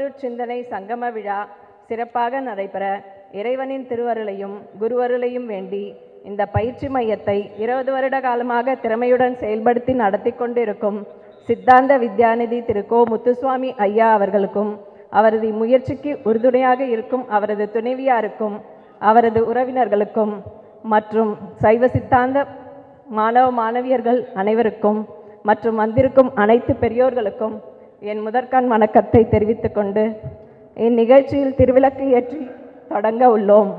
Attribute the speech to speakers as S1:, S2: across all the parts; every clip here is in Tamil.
S1: திருவருட் சிந்தனை சங்கம விழா சிறப்பாக நடைபெற இறைவனின் திருவருளையும் குருவருளையும் வேண்டி இந்த பயிற்சி மையத்தை இருபது வருட காலமாக திறமையுடன் செயல்படுத்தி நடத்தி கொண்டிருக்கும் சித்தாந்த வித்யாநிதி திரு கோ முத்துசுவாமி ஐயா அவர்களுக்கும் அவரது முயற்சிக்கு உறுதுணையாக இருக்கும் அவரது துணைவியாருக்கும் அவரது உறவினர்களுக்கும் மற்றும் சைவ சித்தாந்த மாணவ மாணவியர்கள் அனைவருக்கும் மற்றும் வந்திருக்கும் அனைத்து பெரியோர்களுக்கும் என் முதற்கண் வணக்கத்தை தெரிவித்துக் கொண்டு இந்நிகழ்ச்சியில் திருவிளக்கு ஏற்றி தொடங்க உள்ளோம்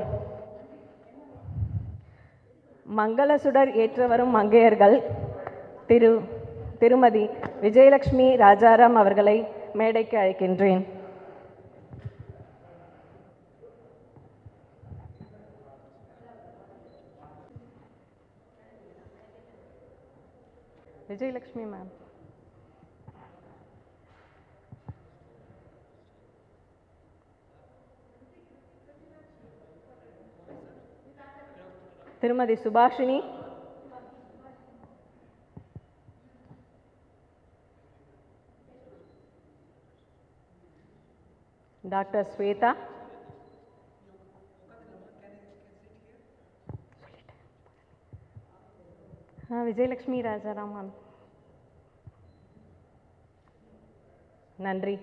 S1: மங்கள சுடர் ஏற்ற வரும் மங்கையர்கள் திரு திருமதி விஜயலட்சுமி ராஜாராம் அவர்களை மேடைக்கு அழைக்கின்றேன் விஜயலட்சுமி மேம் திருமதி சுபாஷினி டாக்டர் ஸ்வேதா ஆ விஜயலட்சுமி ராஜாராம் மேம் நன்றி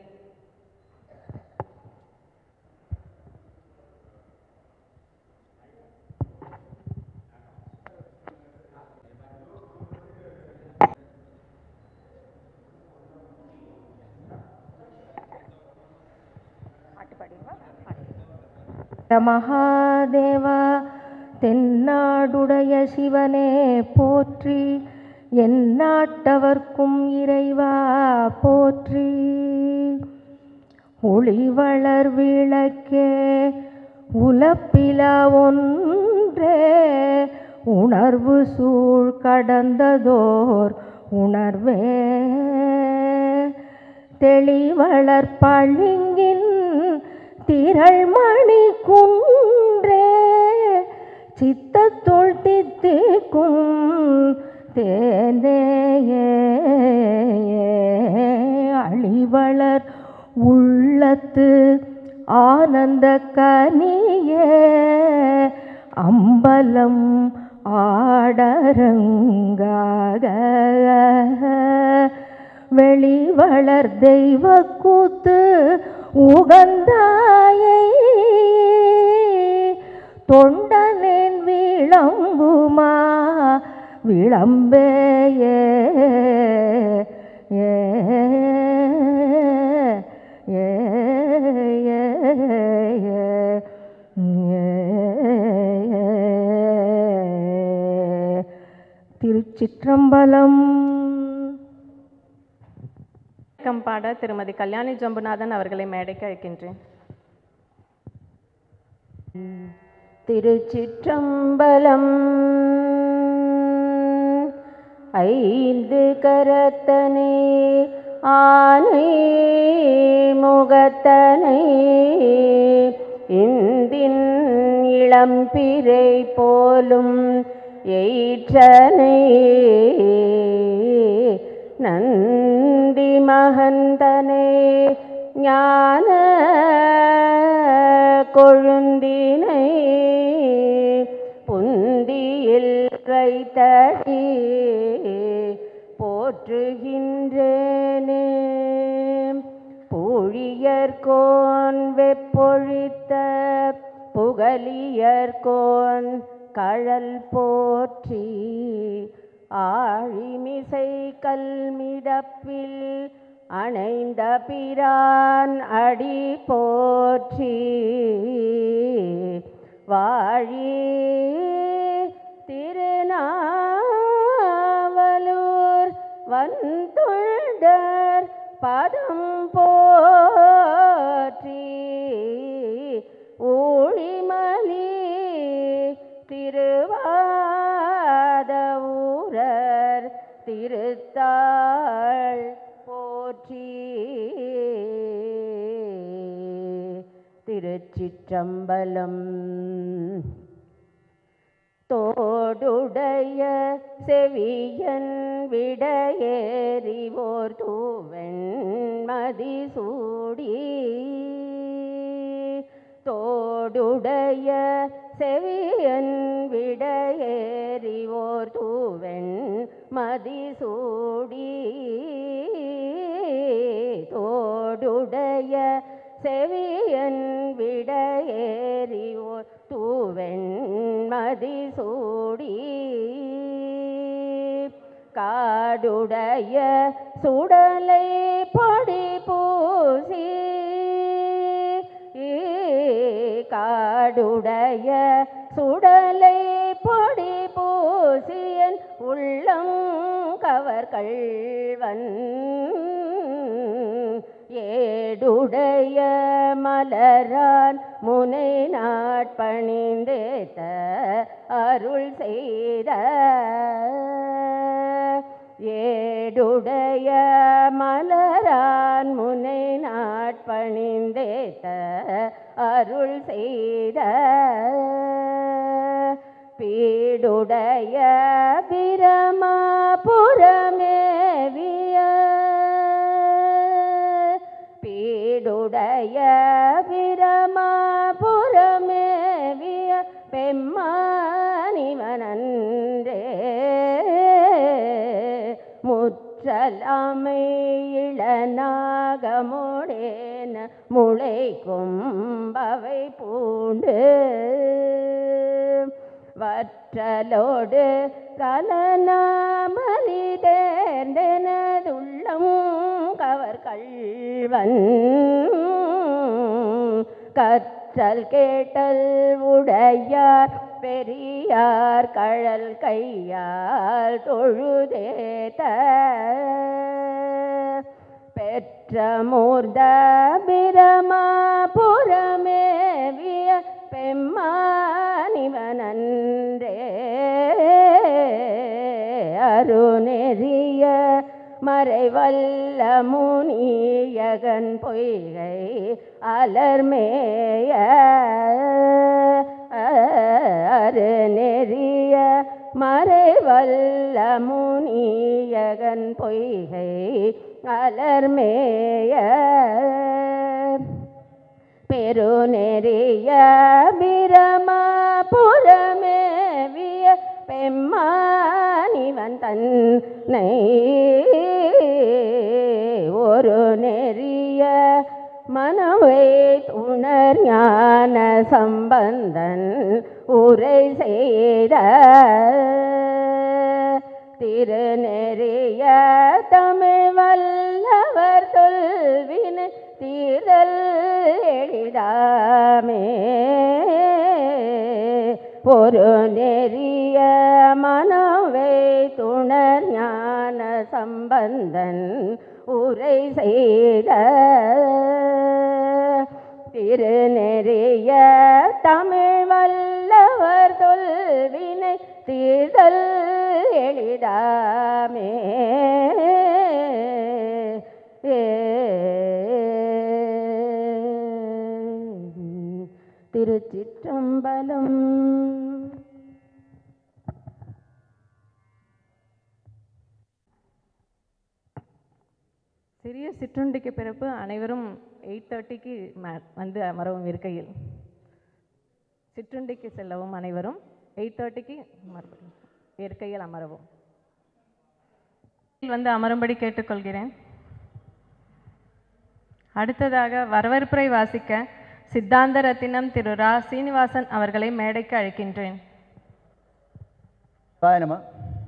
S2: மகாதேவா தென்னாடுடைய சிவனே போற்றி எந்நாட்டவர்க்கும் இறைவா போற்றி ஒளிவளர் விளக்கே உலப்பிலா ஒன்றே உணர்வு சூழ் கடந்ததோர் உணர்வே தெளிவளர் பளிங்கின் திரள்மணி குன்றே சித்தத்துள் தித்திக்கும் தேனேயே அழிவளர் உள்ளத்து ஆனந்த கனியே அம்பலம் ஆடரங்காக வெளிவளர் தெய்வ கூத்து உகந்தாயை தொண்டனேன் விளம்புமா விளம்பேயே ஏ ஏ ஏ திருச்சிற்றம்பலம்
S1: வணக்கம் பாட திருமதி கல்யாணி ஜம்புநாதன் அவர்களை மேடைக்கு அழைக்கின்றேன்
S2: திருச்சிற்றம்பலம் ஐந்து கரத்தனை ஆனை முகத்தனை இந்தின் இளம்பிரை போலும் எயிற்றனை நந்தி மகந்தனை ஞான கொழுந்தினை புந்தியில் வைத்தடி போற்றுகின்றேனே பூழியர்கோன் வெப்பொழித்த புகலியர்கோன் கழல் போற்றி ஆழிமிசை கல்மிடப்பில் அணைந்த பிரான் அடி போற்றி வாழி திருநாவலூர் வந்தொழ்டர் பதம் போற்றி ஊழிமலி திருவாத ஊரர் திருத்தாள் போற்றி திருச்சிற்றம்பலம் தோடுடைய செவியன் விடையேறிவோர் தூவெண் மதிசூடி தோடுடைய செவியன் விடையேறிவோர் தூவெண் மதிசூடி தோடுடைய செவியன் விடையேறியோர் தூவெண் மதிசூடி காடுடைய சுடலை பொடி பூசி காடுடைய சுடலை பொடி பூசியன் உள்ளம் கவர் கள்வன் ஏடுடைய மலரான் முனை நாட்பணிந்தேத்த அருள் செய்த ஏடுடைய மலரான் முனை நாட்பணிந்தேத்த அருள் செய்த பீடுடைய பிரமாபுரமேவிய பீடுடைய பிரமாபுரமேவிய பெம்மானிவனன்றே முற்றலாமை இளநாகமுடேன முளைக்கும் பவை பூண்டு வற்றலோடு கலனாமலி தேர்ந்தெனதுள்ளம் கவர் கள்வன் கற்றல் கேட்டல் உடையார் பெரியார் கழல் கையால் தொழுதேத்த பெற்ற மூர்த பிரமாபுரமேவிய பெம்மானிவனன்றே அருணெறிய மறைவல்ல முனியகன் பொய்கை அலர்மேய அருணெறிய மறைவல்ல முனியகன் பொய்கை அலர்மேய பெருநெறிய பிரமாபுரமேவிய பெம்மானிவன் தன்னை ஒரு நெறிய மனவை துணர் ஞான சம்பந்தன் உரை செய்த திருநெறிய தமிழ் வல்லவர் தொல்வினை தீரல் எளிதாமே ஒரு நெறிய மனவை துணர் ஞான சம்பந்தன் உரை செய்த திருநெறிய தமிழ் வல்லவர் தொல்வினை தீர்தல் எளிதாமே திருச்சிற்றம்பலம்
S1: சிறிய சிற்றுண்டிக்கு பிறப்பு அனைவரும் எயிட் தேர்ட்டிக்கு வந்து அமரவும் இருக்கையில் சிற்றுண்டிக்கு செல்லவும் அனைவரும் எயிட் தேர்ட்டிக்கு இருக்கையில் அமரவும் வந்து அமரும்படி கேட்டுக்கொள்கிறேன் அடுத்ததாக வரவேற்புரை வாசிக்க சித்தாந்த ரத்தினம் திரு ரா சீனிவாசன் அவர்களை மேடைக்கு அழைக்கின்றேன்
S3: சிவாய நம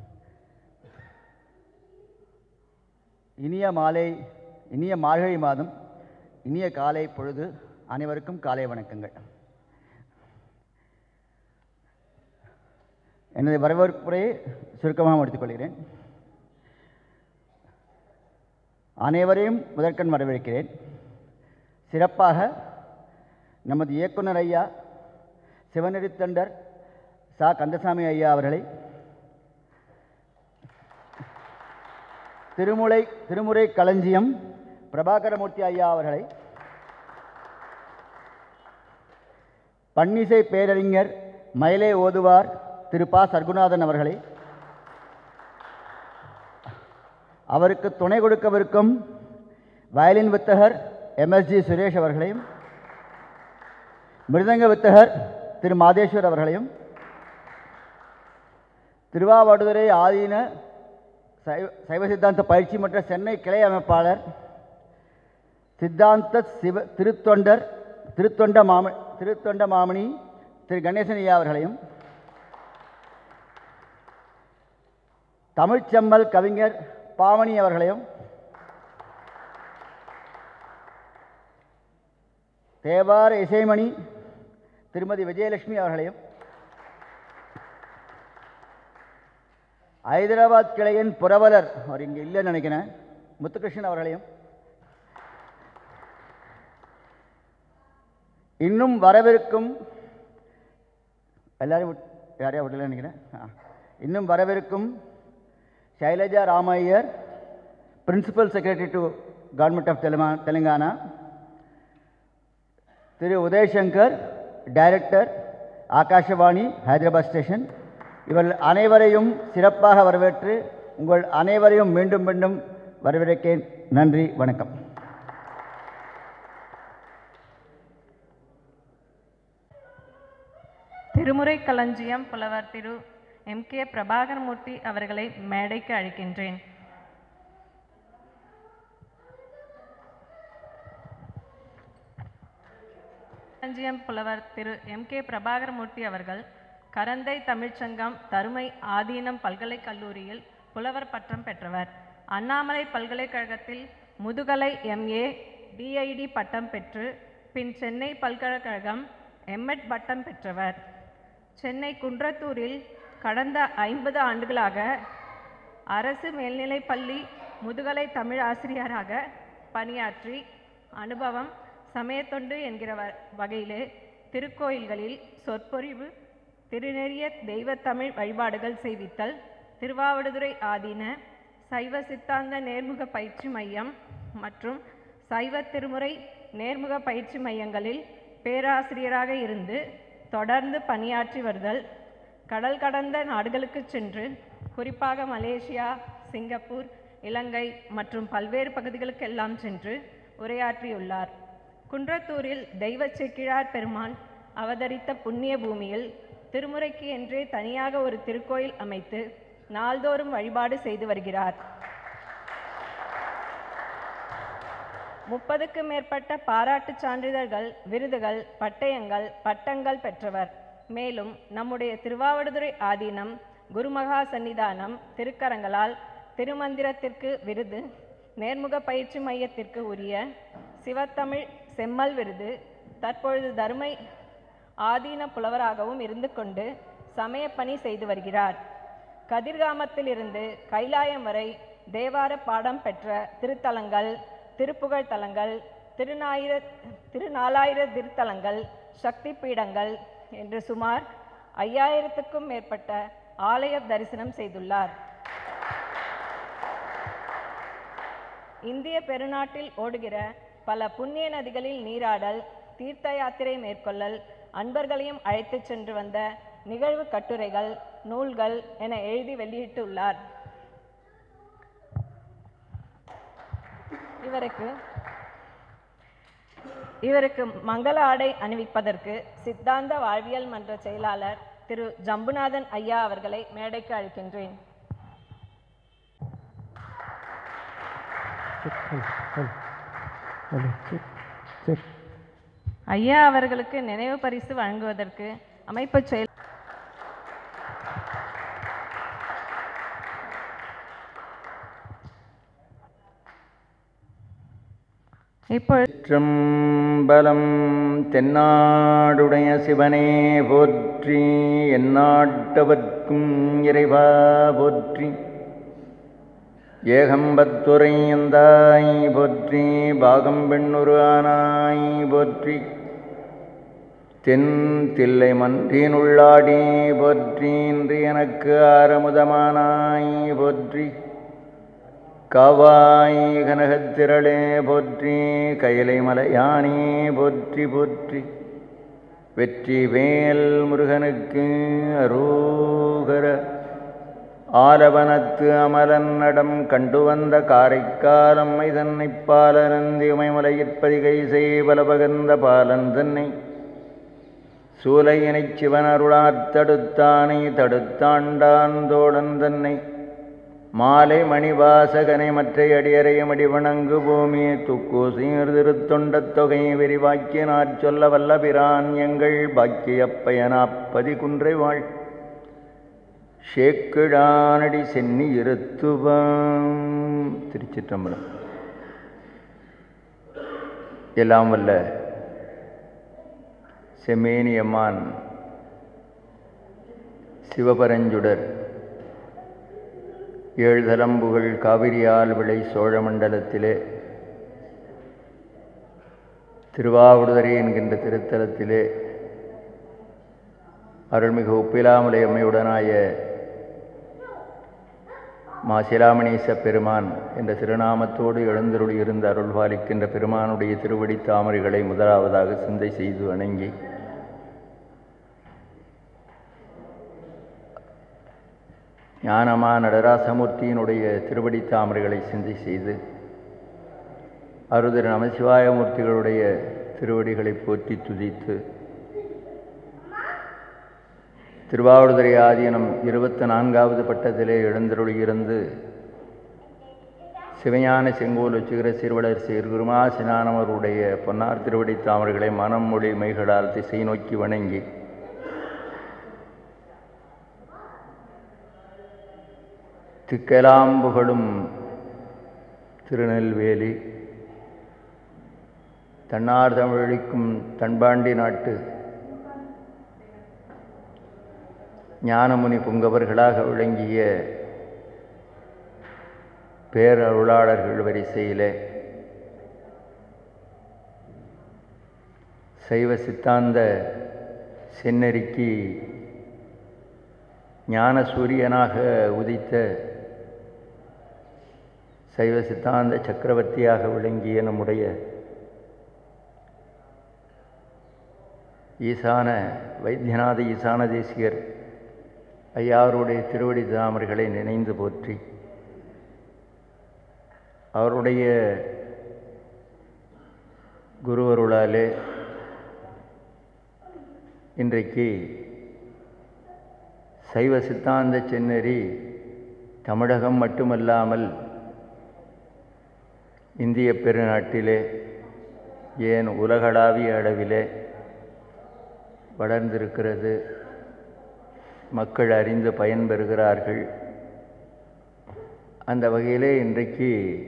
S3: இனிய மாலை இனிய மார்கழி மாதம் இனிய காலை பொழுது அனைவருக்கும் காலை வணக்கங்கள் எனது வரவேற்புரையை சுருக்கமாக முடித்துக்கொள்கிறேன் அனைவரையும் முதற்கண் வரவேற்கிறேன் சிறப்பாக நமது இயக்குனர் ஐயா சிவநெறித்தண்டர் சா கந்தசாமி ஐயா அவர்களை திருமுலை திருமுறை களஞ்சியம் பிரபாகரமூர்த்தி ஐயா அவர்களை பன்னிசை பேரறிஞர் மயிலை ஓதுவார் திரு ப சர்க்குநாதன் அவர்களை அவருக்கு துணை கொடுக்கவிருக்கும் வயலின் வித்தகர் எம்எஸ்ஜி சுரேஷ் அவர்களையும் மிருதங்க வித்தகர் திரு மாதேஸ்வர் அவர்களையும் திருவாவடுதுறை ஆதீன சைவ சைவ சித்தாந்த பயிற்சி மன்ற சென்னை கிளை அமைப்பாளர் சித்தாந்த சிவ திருத்தொண்டர் திருத்தொண்ட மாம திருத்தொண்ட மாமணி திரு கணேசன் ஐயா அவர்களையும் தமிழ்ச்செம்மல் கவிஞர் பாவனி அவர்களையும் தேவார இசைமணி திருமதி விஜயலட்சுமி அவர்களையும் ஹைதராபாத் கிளையின் புரவலர் அவர் இங்கே இல்லைன்னு நினைக்கிறேன் முத்துகிருஷ்ணன் அவர்களையும் இன்னும் வரவிருக்கும் எல்லாரையும் விட்- யாரையா விடல நினைக்கிறேன் ஆ. இன்னும் வரவிருக்கும் Sailaja Ramaiyer principal secretary to government of தெலுங்கா தெலுங்கானா திரு உதயசங்கர் டைரக்டர் ஆகாஷவாணி ஹைதராபாத் ஸ்டேஷன் இவர்கள் அனைவரையும் சிறப்பாக வரவேற்று உங்கள் அனைவரையும் மீண்டும் மீண்டும் வரவேற்கிறேன் நன்றி வணக்கம்
S1: திருமுறை களஞ்சியம் புலவர் திரு எம் கே பிரபாகரமூர்த்தி அவர்களை மேடைக்கு அழைக்கின்றேன் களஞ்சியம் புலவர் திரு எம் கே பிரபாகரமூர்த்தி அவர்கள் கரந்தை தமிழ்ச்சங்கம் தருமை ஆதீனம் பல்கலைக் கல்லூரியில் புலவர் பட்டம் பெற்றவர் அண்ணாமலை பல்கலைக்கழகத்தில் முதுகலை எம்ஏ டிஐடி பட்டம் பெற்று பின் சென்னை பல்கலைக்கழகம் எம்எட் பட்டம் பெற்றவர் சென்னை குன்றத்தூரில் கடந்த ஐம்பது ஆண்டுகளாக அரசு மேல்நிலைப்பள்ளி முதுகலை தமிழ் ஆசிரியராக பணியாற்றி அனுபவம் சமயத்தொண்டு என்கிற வ- வகையிலே திருக்கோயில்களில் சொற்பொழிவு திருநெறிய தெய்வத்தமிழ் வழிபாடுகள் செய்வித்தல் திருவாவடுதுறை ஆதீன சைவ சித்தாந்த நேர்முக பயிற்சி மையம் மற்றும் சைவ திருமுறை நேர்முக பயிற்சி மையங்களில் பேராசிரியராக இருந்து தொடர்ந்து பணியாற்றி வருதல் கடல் கடந்த நாடுகளுக்கு சென்று குறிப்பாக மலேசியா சிங்கப்பூர் இலங்கை மற்றும் பல்வேறு பகுதிகளுக்கெல்லாம் சென்று உரையாற்றியுள்ளார் குன்றத்தூரில் தெய்வ செக்கிழார் பெருமான் அவதரித்த புண்ணிய பூமியில் திருமுறைக்கு என்றே தனியாக ஒரு திருக்கோயில் அமைத்து நாள்தோறும் வழிபாடு செய்து வருகிறார் முப்பதுக்கும் மேற்பட்ட பாராட்டுச் சான்றிதழ்கள் விருதுகள் பட்டயங்கள் பட்டங்கள் பெற்றவர் மேலும் நம்முடைய திருவாவடுதுறை ஆதீனம் குருமகா சன்னிதானம் திருக்கரங்களால் திருமந்திரத்திற்கு விருது நேர்முக பயிற்சி மையத்திற்கு உரிய சிவத்தமிழ் செம்மல் விருது தற்பொழுது தருமை ஆதீன புலவராகவும் இருந்து கொண்டு சமயப்பணி செய்து வருகிறார் கதிர்காமத்திலிருந்து கைலாயம் வரை தேவார பாடம் பெற்ற திருத்தலங்கள் திருப்புகழ் தலங்கள் திருநாயிர திருநாலாயிர திருத்தலங்கள் சக்தி பீடங்கள் என்று சுமார் ஐயாயிரத்துக்கும் மேற்பட்ட ஆலய தரிசனம் செய்துள்ளார் இந்திய பெருநாட்டில் ஓடுகிற பல புண்ணிய நதிகளில் நீராடல் தீர்த்த யாத்திரை மேற்கொள்ளல் அன்பர்களையும் அழைத்துச் சென்று வந்த நிகழ்வு கட்டுரைகள் நூல்கள் என எழுதி வெளியிட்டுள்ளார் இவருக்கு இவருக்கு மங்கள ஆடை அணிவிப்பதற்கு சித்தாந்த வாழ்வியல் மன்ற செயலாளர் திரு ஜம்புநாதன் ஐயா அவர்களை மேடைக்கு அழைக்கின்றேன் ஐயா அவர்களுக்கு நினைவு பரிசு வழங்குவதற்கு அமைப்பு செயல் இப்பொழுது
S4: சிற்றம்பலம் தென்னாடுடைய சிவனே போற்றி எந்நாட்டவர்க்கும் இறைவா போற்றி ஏகம்பத்துரை எந்தாய் போற்றி பாகம் பெண்ணுரு ஆனாய் போற்றி தென் தில்லை மன்றினுள்ளாடி போற்றி இன்று எனக்கு ஆரமுதமானாய் போற்றி காவாய் கனகத்திரளே போற்றி கைலை மலையானே போற்றி போற்றி வெற்றி வேல் முருகனுக்கு அரோகர ஆலவனத்து அமலன் நடம் கண்டு வந்த காரைக்காலம்மை தன்னை பாலனந்தி உமைமலையிற்பதிகை செய்வலபகந்த பாலன் தன்னை சூலையினைச் சிவன் அருளாத் தடுத்தானை தடுத்தாண்டான் தோழன் தன்னை மாலை மணிவாசகனை மற்ற அடியறையும் அடிவணங்கு பூமி துக்கு சீர் திருத்தொண்டத் தொகை விரிவாக்கினாற் சொல்ல வல்ல பிரான் எங்கள் பாக்கியப்பயனாப்பதி குன்றை வாழ் ஷேக்கிழானடி சென்னி இருத்துவம் திருச்சிற்றம்பலம் எல்லாம் வல்ல செம்மேனியம்மான் சிவபரஞ்சுடர் ஏழு தலம்புகள் காவிரியால் விளை சோழமண்டலத்திலே திருவாவடுதுறை என்கின்ற திருத்தலத்திலே அருள்மிகு ஒப்பிலாமலை அம்மையுடனாய மாசிலாமணீச பெருமான் என்ற திருநாமத்தோடு எழுந்தருளி இருந்த அருள்பாலிக்கின்ற பெருமானுடைய திருவடி தாமரைகளை முதலாவதாக சிந்தை செய்து வணங்கி ஞானமா நடராசமூர்த்தியினுடைய திருவடி தாமரைகளை சிந்தை செய்து அருதர் நமசிவாயமூர்த்திகளுடைய திருவடிகளை போற்றி துதித்து திருவாவடுதுறை ஆதீனம் இருபத்தி நான்காவது பட்டத்திலே எழுந்தருளியிருந்து சிவஞான செங்கோல் உச்சுகிற சிறுவளர் சீர் குருமாசினானவருடைய பொன்னார் திருவடி தாமர்களை மனம் மொழி மைகளால் திசை நோக்கி வணங்கி திக்கெலாம் புகழும் திருநெல்வேலி தன்னார் தமிழழிக்கும் தன்பாண்டி நாட்டு ஞானமுனி புங்கவர்களாக விளங்கிய பேரருளாளர்கள் வரிசையிலே சைவ சித்தாந்த செந்நெறிக்கு ஞான சூரியனாக உதித்த சைவ சித்தாந்த சக்கரவர்த்தியாக விளங்கிய நம்முடைய ஈசான வைத்தியநாத ஈசான தேசிகர் ஐயாருடைய திருவடி தாமர்களை நினைந்து போற்றி அவருடைய குருவருளாலே இன்றைக்கு சைவ சித்தாந்த செந்நெறி தமிழகம் மட்டுமல்லாமல் இந்திய பெருநாட்டிலே ஏன் உலகளாவிய அளவிலே வளர்ந்திருக்கிறது மக்கள் அறிந்து பயன்பெறுகிறார்கள் அந்த வகையிலே இன்றைக்கு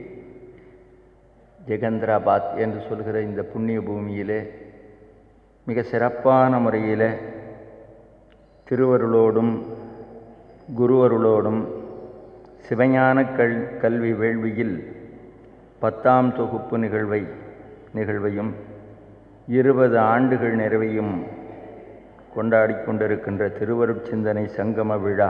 S4: ஜெகந்திராபாத் என்று சொல்கிற இந்த புண்ணிய பூமியிலே மிக சிறப்பான முறையில் திருவருளோடும் குருவருளோடும் சிவஞான கல் கல்வி வேள்வியில் பத்தாம் தொகுப்பு நிகழ்வை நிகழ்வையும் இருபது ஆண்டுகள் நிறைவையும் கொண்டாடி கொண்டிருக்கின்ற திருவருட்சிந்தனை சங்கம விழா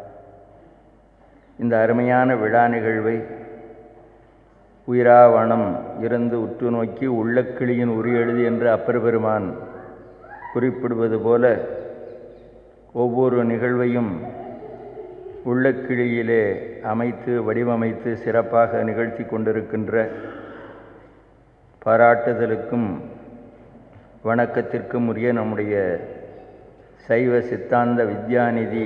S4: இந்த அருமையான விழா நிகழ்வை உயிராவணம் இருந்து உற்று நோக்கி உள்ளக்கிளியின் உரி எழுதி என்று அப்பர் பெருமான் குறிப்பிடுவது போல ஒவ்வொரு நிகழ்வையும் உள்ளக்கிளியிலே அமைத்து வடிவமைத்து சிறப்பாக நிகழ்த்தி கொண்டிருக்கின்ற பாராட்டுதலுக்கும் வணக்கத்திற்கும் உரிய நம்முடைய சைவ சித்தாந்த வித்யாநிதி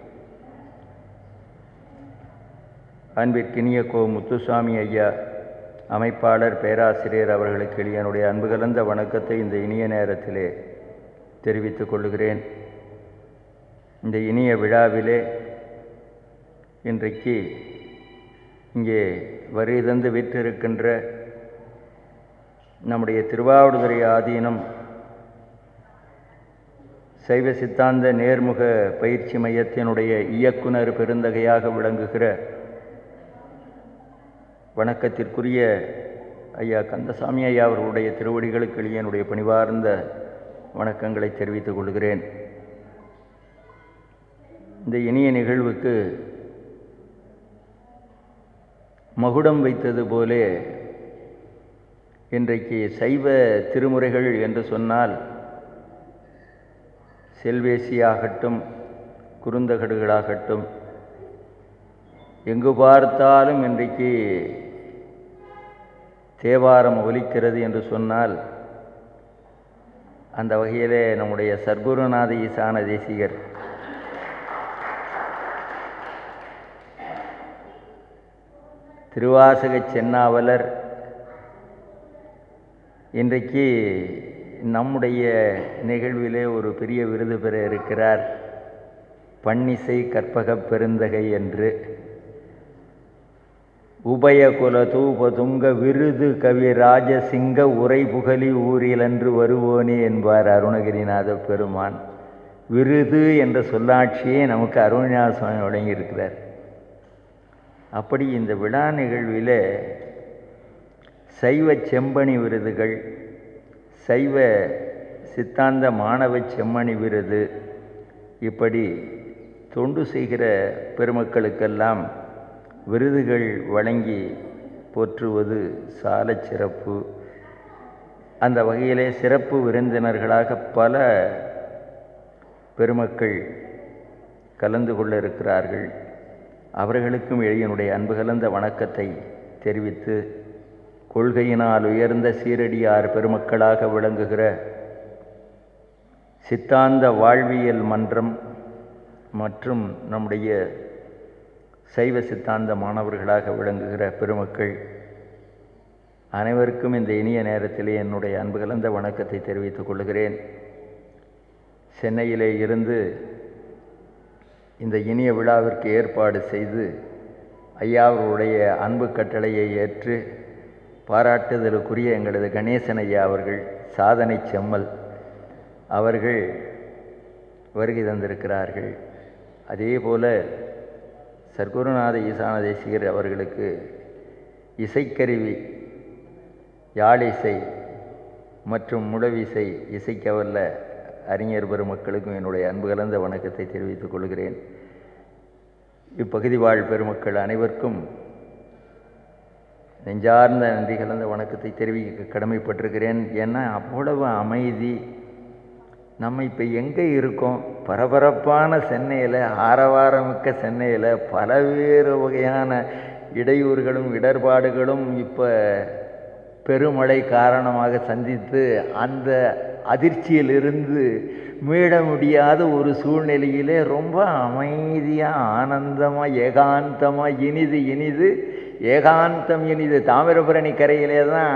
S4: அன்பிற்கினிய கோ முத்துசாமி ஐயா அமைப்பாளர் பேராசிரியர் அவர்களுக்கு என்னுடைய அன்பு கலந்த வணக்கத்தை இந்த இனிய நேரத்திலே தெரிவித்துக் கொள்கிறேன் இந்த இனிய விழாவிலே இன்றைக்கு இங்கே வரி தந்து விற்றிருக்கின்ற நம்முடைய திருவாவடுதுறை ஆதீனம் சைவ சித்தாந்த நேர்முக பயிற்சி மையத்தினுடைய இயக்குனர் பெருந்தகையாக விளங்குகிற வணக்கத்திற்குரிய ஐயா கந்தசாமி ஐயா அவர்களுடைய திருவடிகளுக்கு என்னுடைய பணிவார்ந்த வணக்கங்களை தெரிவித்துக் கொள்கிறேன் இந்த இனிய நிகழ்வுக்கு மகுடம் வைத்தது போலே இன்றைக்கு சைவ திருமுறைகள் என்று சொன்னால் செல்வேசியாகட்டும் குறுந்தகடுகளாகட்டும் எங்கு பார்த்தாலும் இன்றைக்கு தேவாரம் ஒலிக்கிறது என்று சொன்னால் அந்த வகையிலே நம்முடைய சர்க்குருநாத ஈசான தேசிகர் திருவாசக சென்னாவலர் இன்றைக்கு நம்முடைய நிகழ்விலே ஒரு பெரிய விருது பெற இருக்கிறார் பன்னிசை கற்பகப் பெருந்தகை என்று உபயகுல தூபதுங்க விருது கவி ராஜசிங்க உரை புகழி ஊரிலன்று வருவோனே என்பார் அருணகிரிநாத பெருமான் விருது என்ற சொல்லாட்சியே நமக்கு அருணநாத சுவாமி வழங்கியிருக்கிறார் அப்படி இந்த விழா நிகழ்வில் சைவ செம்பணி விருதுகள் சைவ சித்தாந்த மாணவ செம்மணி விருது இப்படி தொண்டு செய்கிற பெருமக்களுக்கெல்லாம் விருதுகள் வழங்கி போற்றுவது சால சிறப்பு அந்த வகையிலே சிறப்பு விருந்தினர்களாக பல பெருமக்கள் கலந்து கொள்ள இருக்கிறார்கள் அவர்களுக்கும் எளியனுடைய அன்பு கலந்த வணக்கத்தை தெரிவித்து கொள்கையினால் உயர்ந்த சீரடியார் பெருமக்களாக விளங்குகிற சித்தாந்த வாழ்வியல் மன்றம் மற்றும் நம்முடைய சைவ சித்தாந்த மாணவர்களாக விளங்குகிற பெருமக்கள் அனைவருக்கும் இந்த இனிய நேரத்திலே என்னுடைய அன்பு கலந்த வணக்கத்தை தெரிவித்துக் கொள்கிறேன் சென்னையிலே இருந்து இந்த இனிய விழாவிற்கு ஏற்பாடு செய்து ஐயாவருடைய அன்பு கட்டளையை ஏற்று பாராட்டுதலுக்குரிய எங்களது கணேசன் ஐயா அவர்கள் சாதனை செம்மல் அவர்கள் வருகை தந்திருக்கிறார்கள் அதே போல சர்க்குருநாத ஈசான தேசிகர் அவர்களுக்கு இசைக்கருவி யாழிசை மற்றும் முழவிசை இசைக்கவல்ல அறிஞர் பெருமக்களுக்கும் என்னுடைய அன்பு கலந்த வணக்கத்தை தெரிவித்துக் கொள்கிறேன் இப்பகுதி வாழ் பெருமக்கள் அனைவருக்கும் நெஞ்சார்ந்த நன்றி கலந்த வணக்கத்தை தெரிவிக்க கடமைப்பட்டிருக்கிறேன் ஏன்னா அவ்வளவு அமைதி நம்ம இப்போ எங்கே இருக்கோம் பரபரப்பான சென்னையில் ஆரவாரமிக்க சென்னையில் பலவேறு வகையான இடையூறுகளும் இடர்பாடுகளும் இப்போ பெருமழை காரணமாக சந்தித்து அந்த அதிர்ச்சியிலிருந்து மீள முடியாத ஒரு சூழ்நிலையிலே ரொம்ப அமைதியாக ஆனந்தமாக ஏகாந்தமாக இனிது இனிது ஏகாந்தம் இனிது தாமிரபரணி கரையிலே தான்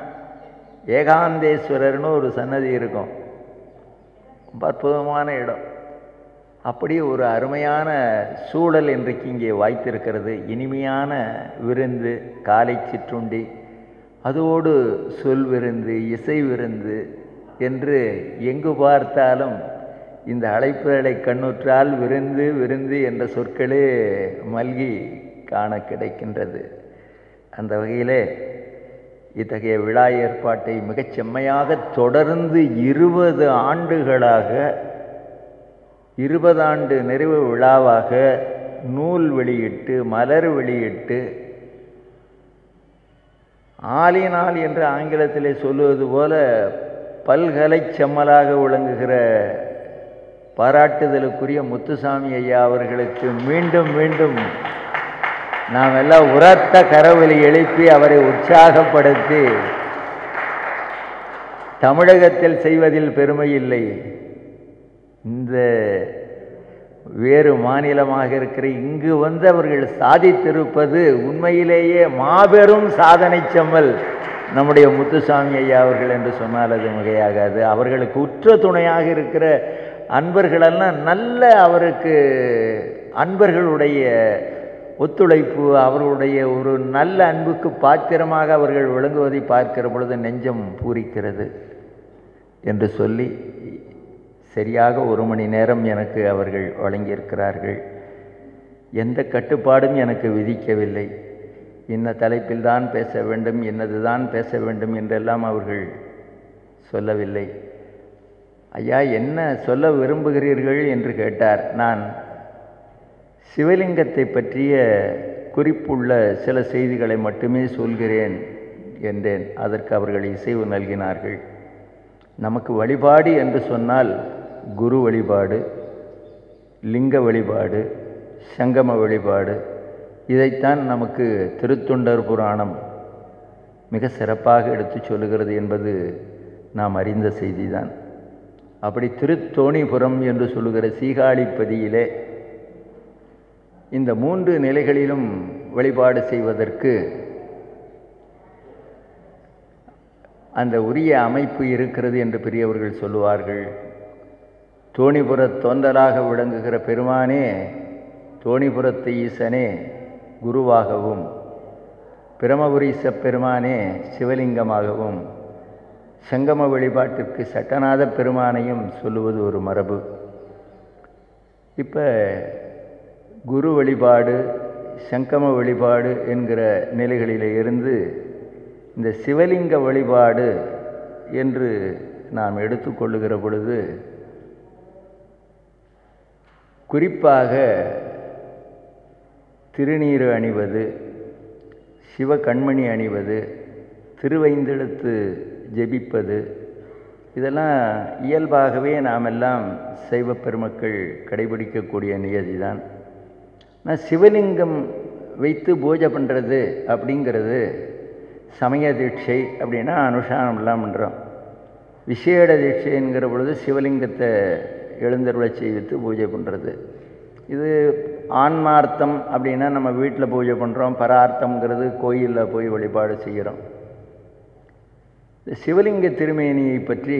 S4: ஏகாந்தேஸ்வரர்னு ஒரு சன்னதி இருக்கும் ரொம்ப அற்புதமான இடம் அப்படி ஒரு அருமையான சூழல் இன்றைக்கு இங்கே வாய்த்திருக்கிறது இனிமையான விருந்து காலை சிற்றுண்டி அதோடு சொல் விருந்து இசை விருந்து என்று எங்கு பார்த்தாலும் இந்த அழைப்புகளை கண்ணுற்றால் விருந்து விருந்து என்ற சொற்களே மல்கி காண கிடைக்கின்றது அந்த வகையிலே இத்தகைய விழா ஏற்பாட்டை மிகச் செம்மையாக தொடர்ந்து இருபது ஆண்டுகளாக இருபதாண்டு நிறைவு விழாவாக நூல் வெளியிட்டு மலர் வெளியிட்டு ஆலினால் என்று ஆங்கிலத்திலே சொல்லுவது போல பல்கலை செம்மலாக விளங்குகிற பாராட்டுதலுக்குரிய முத்துசாமி ஐயா அவர்களுக்கு மீண்டும் மீண்டும் நாம் எல்லாம் உரத்த கரவொலி எழுப்பி அவரை உற்சாகப்படுத்தி தமிழகத்தில் செய்வதில் பெருமை இல்லை இந்த வேறு மாநிலமாக இருக்கிற இங்கு வந்து அவர்கள் சாதித்திருப்பது உண்மையிலேயே மாபெரும் சாதனை செம்மல் நம்முடைய முத்துசாமி ஐயா அவர்கள் என்று சொன்னால் அது மிகையாகாது அவர்களுக்கு உற்ற துணையாக இருக்கிற அன்பர்களெல்லாம் நல்ல அவருக்கு அன்பர்களுடைய ஒத்துழைப்பு அவர்களுடைய ஒரு நல்ல அன்புக்கு பாத்திரமாக அவர்கள் விளங்குவதை பார்க்கிற பொழுது நெஞ்சம் பூரிக்கிறது என்று சொல்லி சரியாக ஒரு மணி நேரம் எனக்கு அவர்கள் வழங்கியிருக்கிறார்கள் எந்த கட்டுப்பாடும் எனக்கு விதிக்கவில்லை இன்ன தலைப்பில் தான் பேச வேண்டும் இன்னது தான் பேச வேண்டும் என்றெல்லாம் அவர்கள் சொல்லவில்லை ஐயா என்ன சொல்ல விரும்புகிறீர்கள் என்று கேட்டார் நான் சிவலிங்கத்தை பற்றிய குறிப்புள்ள சில செய்திகளை மட்டுமே சொல்கிறேன் என்றேன் அதற்கு அவர்கள் இசைவு நல்கினார்கள் நமக்கு வழிபாடு என்று சொன்னால் குரு வழிபாடு லிங்க வழிபாடு சங்கம வழிபாடு இதைத்தான் நமக்கு திருத்தொண்டர் புராணம் மிக சிறப்பாக எடுத்துச் சொல்லுகிறது என்பது நாம் அறிந்த செய்திதான் அப்படி திருத்தோணிபுரம் என்று சொல்லுகிற சீகாழிப்பதியிலே இந்த மூன்று நிலைகளிலும் வழிபாடு செய்வதற்கு அந்த உரிய அமைப்பு இருக்கிறது என்று பெரியவர்கள் சொல்லுவார்கள் தோணிபுரத் தொண்டராக விளங்குகிற பெருமானே தோணிபுரத்து ஈசனே குருவாகவும் பிரமபுரீச பெருமானே சிவலிங்கமாகவும் சங்கம வழிபாட்டிற்கு சட்டநாத பெருமானையும் சொல்லுவது ஒரு மரபு இப்போ குரு வழிபாடு சங்கம வழிபாடு என்கிற நிலைகளிலே இருந்து இந்த சிவலிங்க வழிபாடு என்று நாம் எடுத்துக்கொள்ளுகிற பொழுது குறிப்பாக திருநீறு அணிவது சிவ கண்மணி அணிவது திருவைந்தெழுத்து ஜெபிப்பது இதெல்லாம் இயல்பாகவே நாமெல்லாம் சைவ பெருமக்கள் கடைபிடிக்கக்கூடிய நியதிதான் ஆனால் சிவலிங்கம் வைத்து பூஜை பண்ணுறது அப்படிங்கிறது சமய தீட்சை அப்படின்னா அனுஷ்டானம்லாம் பண்ணுறோம் விசேட தீட்சைங்கிற பொழுது சிவலிங்கத்தை எழுந்தருளை செய்வித்து பூஜை பண்ணுறது இது ஆன்மார்த்தம் அப்படின்னா நம்ம வீட்டில் பூஜை பண்ணுறோம் பரார்த்தம்ங்கிறது கோயிலில் போய் வழிபாடு செய்கிறோம் இந்த சிவலிங்க திருமேனியை பற்றி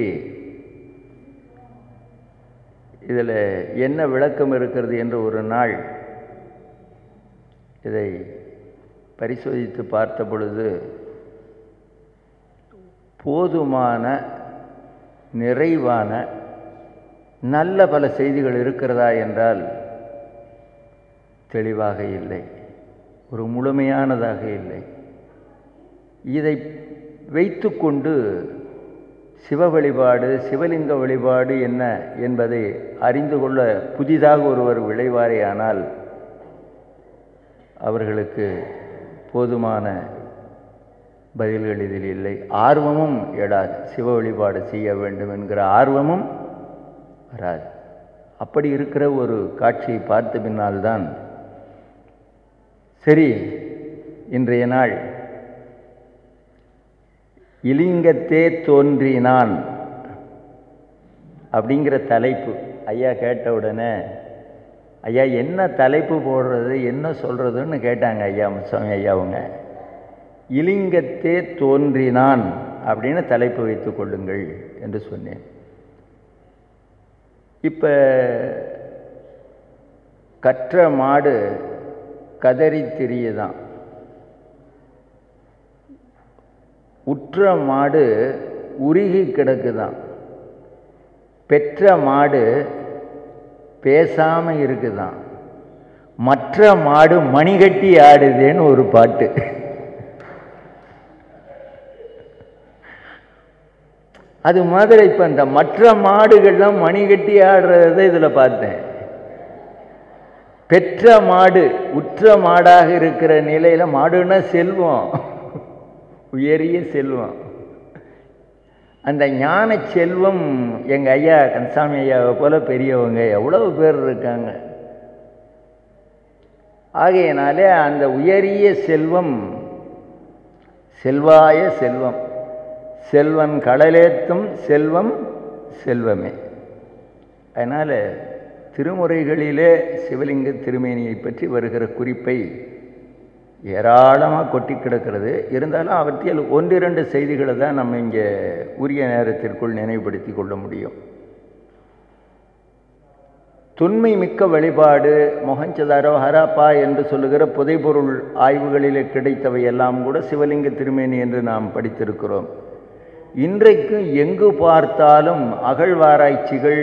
S4: இதில் என்ன விளக்கம் இருக்கிறது என்று ஒரு நாள் இதை பரிசோதித்து பார்த்த பொழுது போதுமான நிறைவான நல்ல பல செய்திகள் இருக்கிறதா என்றால் தெளிவாக இல்லை ஒரு முழுமையானதாக இல்லை இதை வைத்துக்கொண்டு சிவ வழிபாடு சிவலிங்க வழிபாடு என்ன என்பதை அறிந்து கொள்ள புதிதாக ஒருவர் விளைவாரேயானால் அவர்களுக்கு போதுமான பதில்கள் இதில் இல்லை ஆர்வமும் எழாது சிவ வழிபாடு செய்ய வேண்டும் என்கிற ஆர்வமும் வராது அப்படி இருக்கிற ஒரு காட்சியை பார்த்த பின்னால்தான் சரி இன்றைய நாள் இலிங்கத்தே தோன்றினான் அப்படிங்கிற தலைப்பு ஐயா கேட்ட உடனே ஐயா என்ன தலைப்பு போடுறது என்ன சொல்கிறதுன்னு கேட்டாங்க ஐயா முசாமி ஐயாவுங்க இலிங்கத்தே தோன்றினான் அப்படின்னு தலைப்பு வைத்துக் கொள்ளுங்கள் என்று சொன்னேன் இப்போ கற்ற மாடு கதறி திரியுதான் உற்ற மாடு உருகி கிடக்குதான் பெற்ற மாடு பேசாம இருக்குதான் மற்ற மாடு மணிகட்டி ஆடுதேன்னு ஒரு பாட்டு அது மாதிரி இப்ப இந்த மற்ற மாடுகள்லாம் மணிகட்டி ஆடுறத இதுல பார்த்தேன் பெற்ற மாடு உற்ற மாடாக இருக்கிற நிலையில மாடுன்னா செல்வம் உயரிய செல்வம் அந்த ஞான செல்வம் எங்கள் ஐயா கந்தசாமி ஐயாவை போல பெரியவங்க எவ்வளவு பேர் இருக்காங்க ஆகையினாலே அந்த உயரிய செல்வம் செல்வாய செல்வம் செல்வன் கடலேத்தும் செல்வம் செல்வமே அதனால் திருமுறைகளிலே சிவலிங்க திருமேனியை பற்றி வருகிற குறிப்பை ஏராளமாக கொட்டி கிடக்கிறது இருந்தாலும் அவற்றில் ஒன்றிரண்டு செய்திகளை தான் நம்ம இங்கே உரிய நேரத்திற்குள் நினைவுபடுத்தி கொள்ள முடியும் தொன்மை மிக்க வழிபாடு மொஹஞ்சதாரோ ஹராப்பா என்று சொல்லுகிற புதைபொருள் ஆய்வுகளிலே கிடைத்தவை எல்லாம் கூட சிவலிங்க திருமேனி என்று நாம் படித்திருக்கிறோம் இன்றைக்கு எங்கு பார்த்தாலும் அகழ்வாராய்ச்சிகள்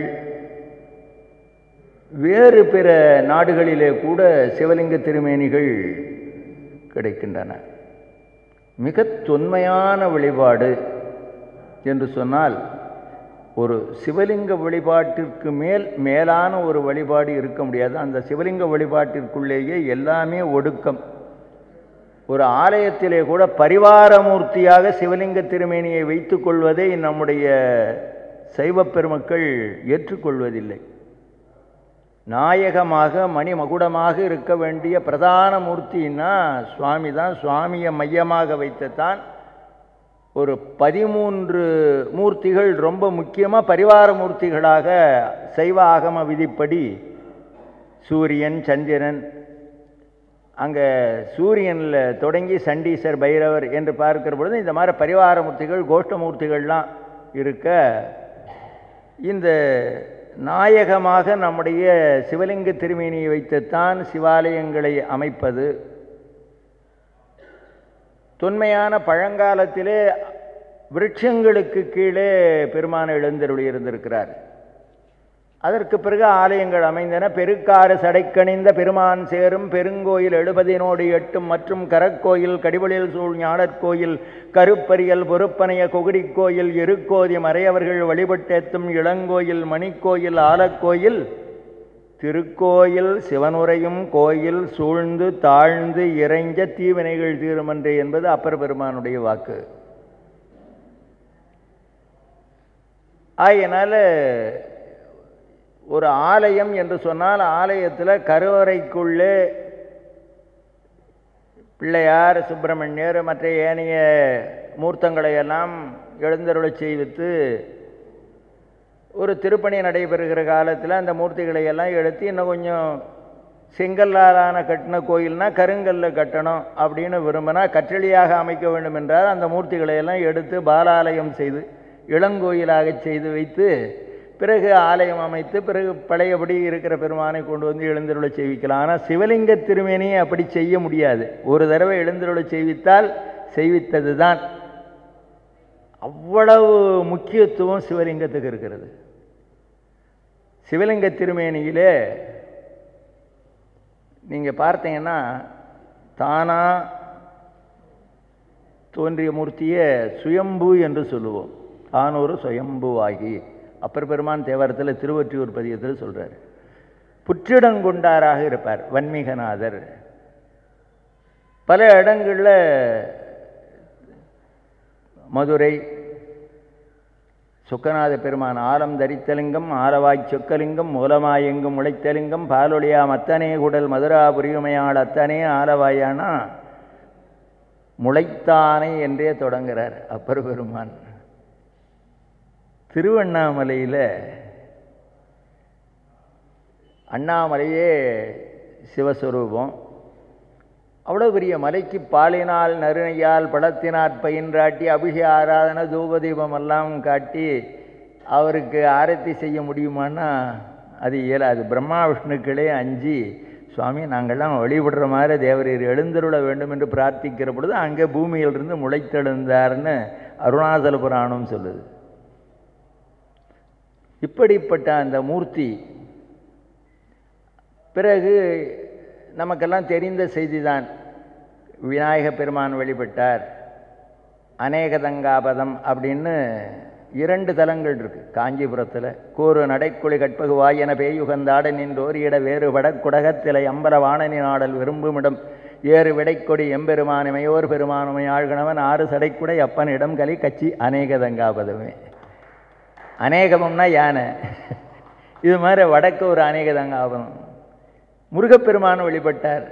S4: வேறு பிற நாடுகளிலே கூட சிவலிங்க திருமேனிகள் கிடைக்கின்றன மிக தொன்மையான வழிபாடு என்று சொன்னால் ஒரு சிவலிங்க வழிபாட்டிற்கு மேல் மேலான ஒரு வழிபாடு இருக்க முடியாது அந்த சிவலிங்க வழிபாட்டிற்குள்ளேயே எல்லாமே ஒடுக்கம் ஒரு ஆலயத்திலே கூட பரிவாரமூர்த்தியாக சிவலிங்க திருமேனியை வைத்துக் கொள்வதே நம்முடைய சைவப் பெருமக்கள் ஏற்றுக்கொள்வதில்லை நாயகமாக மணிமகுடமாக இருக்க வேண்டிய பிரதான மூர்த்தின்னா சுவாமி தான் சுவாமியை மையமாக வைத்துத்தான் ஒரு பதிமூன்று மூர்த்திகள் ரொம்ப முக்கியமாக பரிவார மூர்த்திகளாக சைவ ஆகம விதிப்படி சூரியன் சந்திரன் அங்கே சூரியனில் தொடங்கி சண்டீசர் பைரவர் என்று பார்க்கிற பொழுது இந்த மாதிரி பரிவார மூர்த்திகள் கோஷ்டமூர்த்திகள்லாம் இருக்க இந்த நாயகமாக நம்முடைய சிவலிங்க திருமேனியை வைத்துத்தான் சிவாலயங்களை அமைப்பது தொன்மையான பழங்காலத்திலே விருட்சங்களுக்கு கீழே பெருமான எழுந்தருளி இருந்திருக்கிறார் அதற்கு பிறகு ஆலயங்கள் அமைந்தன பெருக்காறு சடைக்கணிந்த பெருமான் சேரும் பெருங்கோயில் எழுபதினோடு எட்டும் மற்றும் கரக்கோயில் கடிவளில் சூழ் ஞாழற்கோயில் கருப்பரியல் பொறுப்பனைய கொகுடிக் கோயில் எருக்கோதி மறையவர்கள் வழிபட்டேத்தும் இளங்கோயில் மணிக்கோயில் ஆலக்கோயில் திருக்கோயில் சிவனுரையும் கோயில் சூழ்ந்து தாழ்ந்து இறைஞ்ச தீவினைகள் தீருமன்றே என்பது அப்பர் பெருமானுடைய வாக்கு ஆகையினால ஒரு ஆலயம் என்று சொன்னால் ஆலயத்தில் கருவறைக்குள்ளே பிள்ளையார் சுப்பிரமணியர் மற்ற ஏனைய மூர்த்தங்களை எல்லாம் எழுந்தருளச் செய்வித்து ஒரு திருப்பணி நடைபெறுகிற காலத்தில் அந்த மூர்த்திகளை எல்லாம் எடுத்து இன்னும் கொஞ்சம் செங்கல்லாலான கட்டின கோயில்னா கருங்கல்ல கட்டணும் அப்படின்னு விரும்பினா கற்றளியாக அமைக்க வேண்டும் என்றால் அந்த மூர்த்திகளை எல்லாம் எடுத்து பாலாலயம் செய்து இளங்கோயிலாக செய்து வைத்து பிறகு ஆலயம் அமைத்து பிறகு பழையபடி இருக்கிற பெருமானை கொண்டு வந்து எழுந்தருளை செய்விக்கலாம் ஆனால் சிவலிங்க திருமேனியை அப்படி செய்ய முடியாது ஒரு தடவை எழுந்தருளை செய்வித்தால் செய்வித்தது தான் அவ்வளவு முக்கியத்துவம் சிவலிங்கத்துக்கு இருக்கிறது சிவலிங்க திருமேனியிலே நீங்கள் பார்த்தீங்கன்னா தானா தோன்றிய மூர்த்தியை சுயம்பு என்று சொல்லுவோம் தான் ஒரு சுயம்புவாகி அப்பர் பெருமான் தேவாரத்தில் திருவொற்றியூர் பதியத்தில் சொல்கிறார் புற்றிடங்கொண்டாராக இருப்பார் வன்மீகநாதர் பல இடங்களில் மதுரை சுக்கநாத பெருமான் ஆலம் தரித்தலிங்கம் ஆலவாய் சொக்கலிங்கம் மூலமாயெங்கும் உழைத்தலிங்கம் பாலொழியா மத்தனே குடல் மதுராபுரியுமையாள் அத்தனே ஆலவாயானா முளைத்தானே என்றே தொடங்குகிறார் அப்பர் பெருமான் திருவண்ணாமலையில் அண்ணாமலையே சிவஸ்வரூபம் அவ்வளோ பெரிய மலைக்கு பாலினால் நறுணையால் பழத்தினாற் பயின்றாட்டி அபிஷேக ஆராதனை தூபதீபம் எல்லாம் காட்டி அவருக்கு ஆரத்தி செய்ய முடியுமான்னா அது இயலாது பிரம்மா விஷ்ணுக்களே அஞ்சு சுவாமி நாங்கள்லாம் வழிபடுற மாதிரி தேவரீர் எழுந்தருள வேண்டும் என்று பிரார்த்திக்கிற பொழுது அங்கே பூமியிலிருந்து முளைத்தெழுந்தார்னு அருணாசல புராணம் சொல்லுது இப்படிப்பட்ட அந்த மூர்த்தி பிறகு நமக்கெல்லாம் தெரிந்த செய்திதான் விநாயக பெருமான் வழிபட்டார் அநேகதங்காபதம் அப்படின்னு இரண்டு தலங்கள் இருக்கு காஞ்சிபுரத்தில் கூறு நடைக்குழி கற்பகு வாயன பேயுகந்தாட நின்றோரியிட வேறு வடக்குடகத்திலை அம்பல வாணனி நாடல் விரும்புமிடம் ஏறு விடைக்கொடி எம்பெருமானுமையோர் பெருமானுமை ஆழ்கணவன் ஆறு சடைக்குடை அப்பனிடம் கலி கச்சி அநேகதங்காபதமே அநேகமம்னா யானை இது மாதிரி வடக்கு ஒரு அநேகதங்காபதம் முருகப்பெருமான் வழிபட்டார்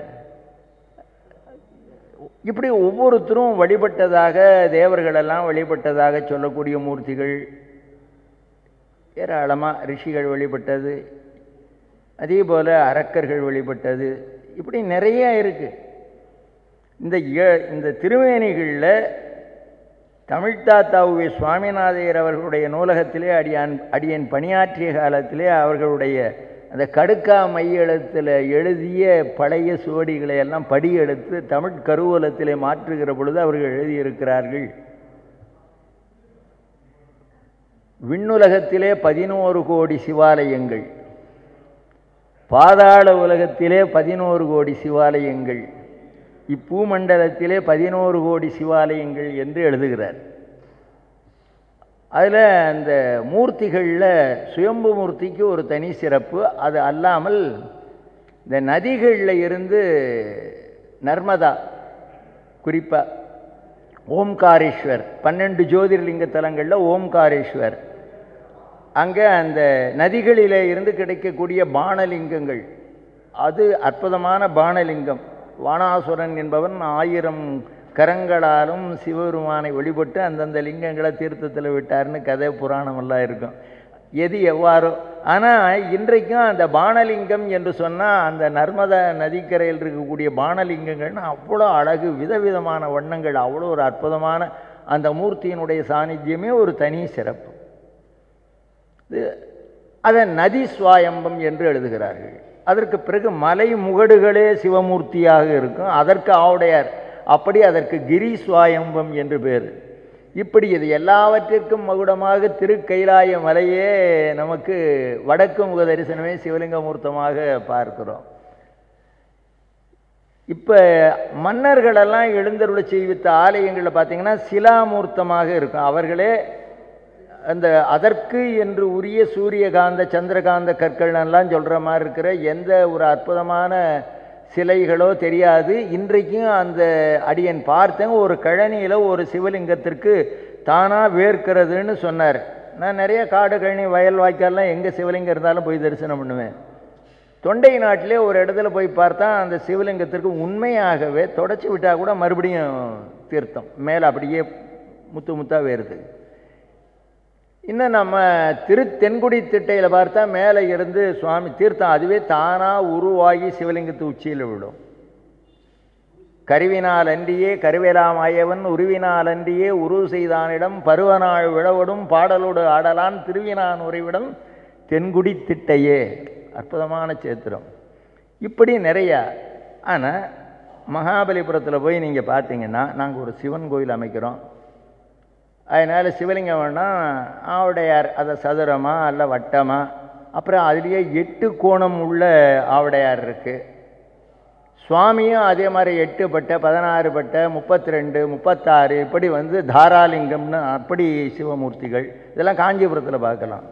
S4: இப்படி ஒவ்வொருத்தரும் வழிபட்டதாக தேவர்களெல்லாம் வழிபட்டதாக சொல்லக்கூடிய மூர்த்திகள் ஏராளமாக ரிஷிகள் வழிபட்டது அதே போல் அரக்கர்கள் வழிபட்டது இப்படி நிறைய இருக்குது இந்த ஏ- இந்த திருவேணிகளில் தமிழ்தாத்தாவுவே சுவாமிநாதையர் அவர்களுடைய நூலகத்திலே அடியான் அடியன் பணியாற்றிய காலத்திலே அவர்களுடைய அந்த கடுக்கா மையெழுத்தில் எழுதிய பழைய சுவடிகளை எல்லாம் படி எடுத்து தமிழ் கருவூலத்திலே மாற்றுகிற பொழுது அவர்கள் எழுதியிருக்கிறார்கள் விண்ணுலகத்திலே பதினோரு கோடி சிவாலயங்கள் பாதாள உலகத்திலே பதினோரு கோடி சிவாலயங்கள் இப்பூமண்டலத்திலே பதினோரு கோடி சிவாலயங்கள் என்று எழுதுகிறார் அதில் அந்த மூர்த்திகளில் சுயம்பு மூர்த்திக்கு ஒரு தனி சிறப்பு அது அல்லாமல் இந்த நதிகளில் இருந்து நர்மதா குறிப்பாக ஓம்காரேஸ்வர் பன்னெண்டு ஜோதிர்லிங்க தலங்களில் ஓம்காரேஸ்வர் அங்கே அந்த நதிகளிலே இருந்து கிடைக்கக்கூடிய பானலிங்கங்கள் அது அற்புதமான பானலிங்கம் வானாசுரன் என்பவன் ஆயிரம் கரங்களாலும் சிவபெருமானை வழிபட்டு அந்தந்த லிங்கங்களை தீர்த்தத்தில் விட்டார்னு கதை புராணமெல்லாம் இருக்கும் எது எவ்வாறோ ஆனால் இன்றைக்கும் அந்த பானலிங்கம் என்று சொன்னால் அந்த நர்மதா நதிக்கரையில் இருக்கக்கூடிய பானலிங்கங்கள்னு அவ்வளோ அழகு விதவிதமான வண்ணங்கள் அவ்வளோ ஒரு அற்புதமான அந்த மூர்த்தியினுடைய சாநித்தியமே ஒரு தனி சிறப்பு இது அதை நதி சுவாயம்பம் என்று எழுதுகிறார்கள் அதற்கு பிறகு மலை முகடுகளே சிவமூர்த்தியாக இருக்கும் அதற்கு ஆவுடையார் அப்படி அதற்கு கிரி சுவாயம்பம் என்று பேர் இப்படி இது எல்லாவற்றிற்கும் மகுடமாக திருக்கைலாய மலையே நமக்கு வடக்கு முக தரிசனமே சிவலிங்க மூர்த்தமாக பார்க்கிறோம் இப்போ மன்னர்களெல்லாம் எழுந்தருளை செய்வித்த ஆலயங்களில் பார்த்தீங்கன்னா சிலாமூர்த்தமாக இருக்கும் அவர்களே அந்த அதற்கு என்று உரிய சூரியகாந்த சந்திரகாந்த கற்கள் எல்லாம் சொல்கிற மாதிரி இருக்கிற எந்த ஒரு அற்புதமான சிலைகளோ தெரியாது இன்றைக்கும் அந்த அடியன் பார்த்தேன் ஒரு கழனியில் ஒரு சிவலிங்கத்திற்கு தானாக வேர்க்கிறதுன்னு சொன்னார் நான் நிறைய காடு கழனி வயல் வாய்க்கால்லாம் எங்கே சிவலிங்கம் இருந்தாலும் போய் தரிசனம் பண்ணுவேன் தொண்டை நாட்டிலே ஒரு இடத்துல போய் பார்த்தா அந்த சிவலிங்கத்திற்கு உண்மையாகவே தொடச்சி விட்டால் கூட மறுபடியும் தீர்த்தம் மேலே அப்படியே முத்து முத்தாக வேறுது இன்னும் நம்ம திரு தென்குடி திட்டையில் பார்த்தா மேலே இருந்து சுவாமி தீர்த்தம் அதுவே தானாக உருவாகி சிவலிங்கத்து உச்சியில் விடும் கருவினால் அன்றியே கருவேலாமாயவன் உருவினால் அன்றியே உரு செய்தானிடம் பருவநாள் விழவடும் பாடலோடு ஆடலான் திருவினான் உறைவிடம் தென்குடி திட்டையே அற்புதமான சேத்திரம் இப்படி நிறையா ஆனால் மகாபலிபுரத்தில் போய் நீங்கள் பார்த்தீங்கன்னா நாங்கள் ஒரு சிவன் கோயில் அமைக்கிறோம் அதனால் சிவலிங்கம் வேணால் ஆவுடையார் அதை சதுரமா அல்ல வட்டமா அப்புறம் அதுலேயே எட்டு கோணம் உள்ள ஆவுடையார் இருக்குது சுவாமியும் அதே மாதிரி எட்டு பட்டை பதினாறு பட்டை முப்பத்தி ரெண்டு முப்பத்தாறு இப்படி வந்து தாராலிங்கம்னு அப்படி சிவமூர்த்திகள் இதெல்லாம் காஞ்சிபுரத்தில் பார்க்கலாம்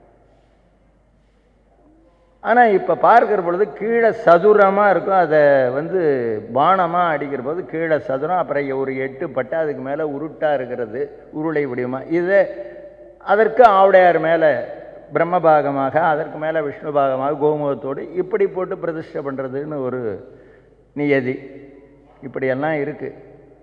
S4: ஆனால் இப்போ பார்க்குற பொழுது கீழே சதுரமாக இருக்கும் அதை வந்து பானமாக அடிக்கிற போது கீழே சதுரம் அப்புறம் ஒரு எட்டு பட்டை அதுக்கு மேலே உருட்டாக இருக்கிறது உருளை வடிவமாக இது அதற்கு ஆவுடையார் மேலே பிரம்மபாகமாக அதற்கு மேலே விஷ்ணு பாகமாக கோமுகத்தோடு இப்படி போட்டு பிரதிஷ்டை பண்ணுறதுன்னு ஒரு நியதி இப்படியெல்லாம் இருக்குது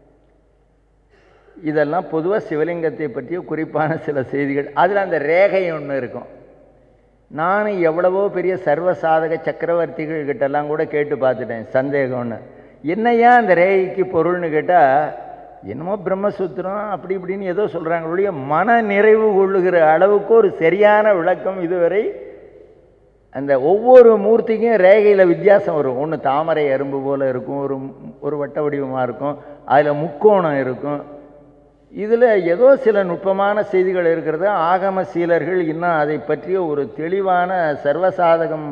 S4: இதெல்லாம் பொதுவாக சிவலிங்கத்தை பற்றிய குறிப்பான சில செய்திகள் அதில் அந்த ரேகை ஒன்று இருக்கும் நானும் எவ்வளவோ பெரிய சர்வசாதக சக்கரவர்த்திகள் கிட்டெல்லாம் கூட கேட்டு பார்த்துட்டேன் சந்தேகம்னு என்னையா அந்த ரேகைக்கு பொருள்னு கேட்டால் என்னமோ பிரம்மசூத்திரம் அப்படி இப்படின்னு ஏதோ சொல்கிறாங்க ஒழிய மன நிறைவு கொள்ளுகிற அளவுக்கு ஒரு சரியான விளக்கம் இதுவரை அந்த ஒவ்வொரு மூர்த்திக்கும் ரேகையில் வித்தியாசம் வரும் ஒன்று தாமரை அரும்பு போல் இருக்கும் ஒரு ஒரு வட்ட வடிவமாக இருக்கும் அதில் முக்கோணம் இருக்கும் இதில் ஏதோ சில நுட்பமான செய்திகள் இருக்கிறது ஆகம சீலர்கள் இன்னும் அதை பற்றிய ஒரு தெளிவான சர்வசாதகம்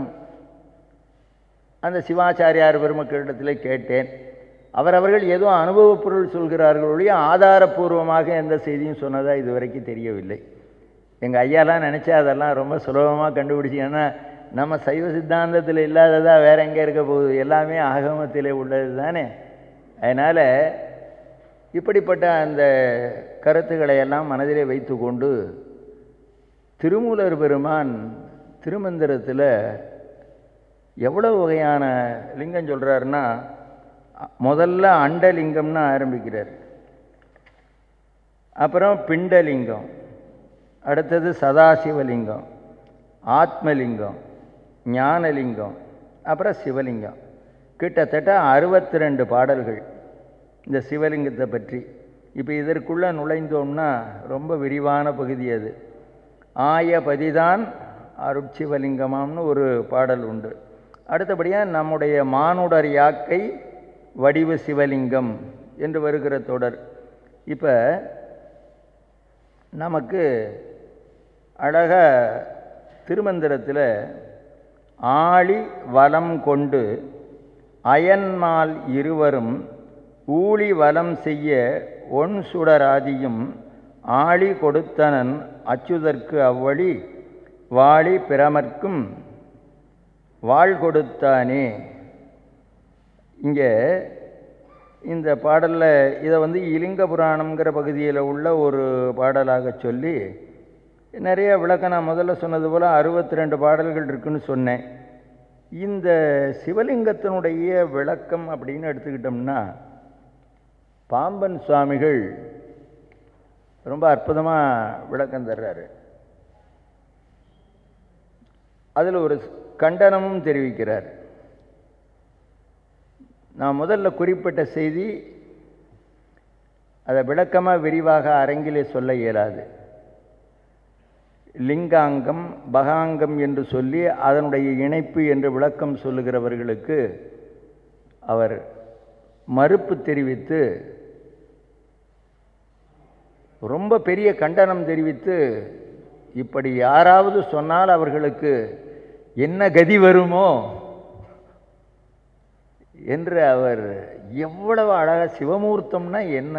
S4: அந்த சிவாச்சாரியார் பெருமக்களிடத்தில் கேட்டேன் அவரவர்கள் ஏதோ அனுபவப் பொருள் சொல்கிறார்கள் ஒழிய ஆதாரபூர்வமாக எந்த செய்தியும் சொன்னதாக இதுவரைக்கும் தெரியவில்லை எங்கள் ஐயாலாம் நினச்சா அதெல்லாம் ரொம்ப சுலபமாக கண்டுபிடிச்சி ஏன்னா நம்ம சைவ சித்தாந்தத்தில் இல்லாததா வேற எங்கே இருக்க போகுது எல்லாமே ஆகமத்தில் உள்ளது தானே அதனால் இப்படிப்பட்ட அந்த கருத்துக்களை எல்லாம் மனதிலே வைத்துக்கொண்டு திருமூலர் பெருமான் திருமந்திரத்தில் எவ்வளோ வகையான லிங்கம் சொல்கிறாருன்னா முதல்ல அண்டலிங்கம்னு ஆரம்பிக்கிறார் அப்புறம் பிண்டலிங்கம் அடுத்தது சதாசிவலிங்கம் ஆத்மலிங்கம் ஞானலிங்கம் அப்புறம் சிவலிங்கம் கிட்டத்தட்ட அறுபத்தி ரெண்டு பாடல்கள் இந்த சிவலிங்கத்தை பற்றி இப்போ இதற்குள்ளே நுழைந்தோம்னா ரொம்ப விரிவான பகுதி அது ஆய பதிதான் அருட்சிவலிங்கமாம்னு ஒரு பாடல் உண்டு அடுத்தபடியாக நம்முடைய மானுடர் யாக்கை வடிவு சிவலிங்கம் என்று வருகிற தொடர் இப்போ நமக்கு அழக திருமந்திரத்தில் ஆழி வலம் கொண்டு அயன்மால் இருவரும் ஊழி வலம் செய்ய ஒன் சுடராதியும் ஆழி கொடுத்தனன் அச்சுதற்கு அவ்வழி வாழி பிரமர்க்கும் வாழ் கொடுத்தானே இங்கே இந்த பாடலில் இதை வந்து இலிங்க புராணம்ங்கிற பகுதியில் உள்ள ஒரு பாடலாக சொல்லி நிறைய விளக்கம் நான் முதல்ல சொன்னது போல் அறுபத்தி ரெண்டு பாடல்கள் இருக்குன்னு சொன்னேன் இந்த சிவலிங்கத்தினுடைய விளக்கம் அப்படின்னு எடுத்துக்கிட்டோம்னா பாம்பன் சுவாமிகள் ரொம்ப அற்புதமாக விளக்கம் தர்றாரு அதில் ஒரு கண்டனமும் தெரிவிக்கிறார் நான் முதல்ல குறிப்பிட்ட செய்தி அதை விளக்கமாக விரிவாக அரங்கிலே சொல்ல இயலாது லிங்காங்கம் பகாங்கம் என்று சொல்லி அதனுடைய இணைப்பு என்று விளக்கம் சொல்லுகிறவர்களுக்கு அவர் மறுப்பு தெரிவித்து ரொம்ப பெரிய கண்டனம் தெரிவித்து இப்படி யாராவது சொன்னால் அவர்களுக்கு என்ன கதி வருமோ என்று அவர் எவ்வளவு அழகா சிவமூர்த்தம்னா என்ன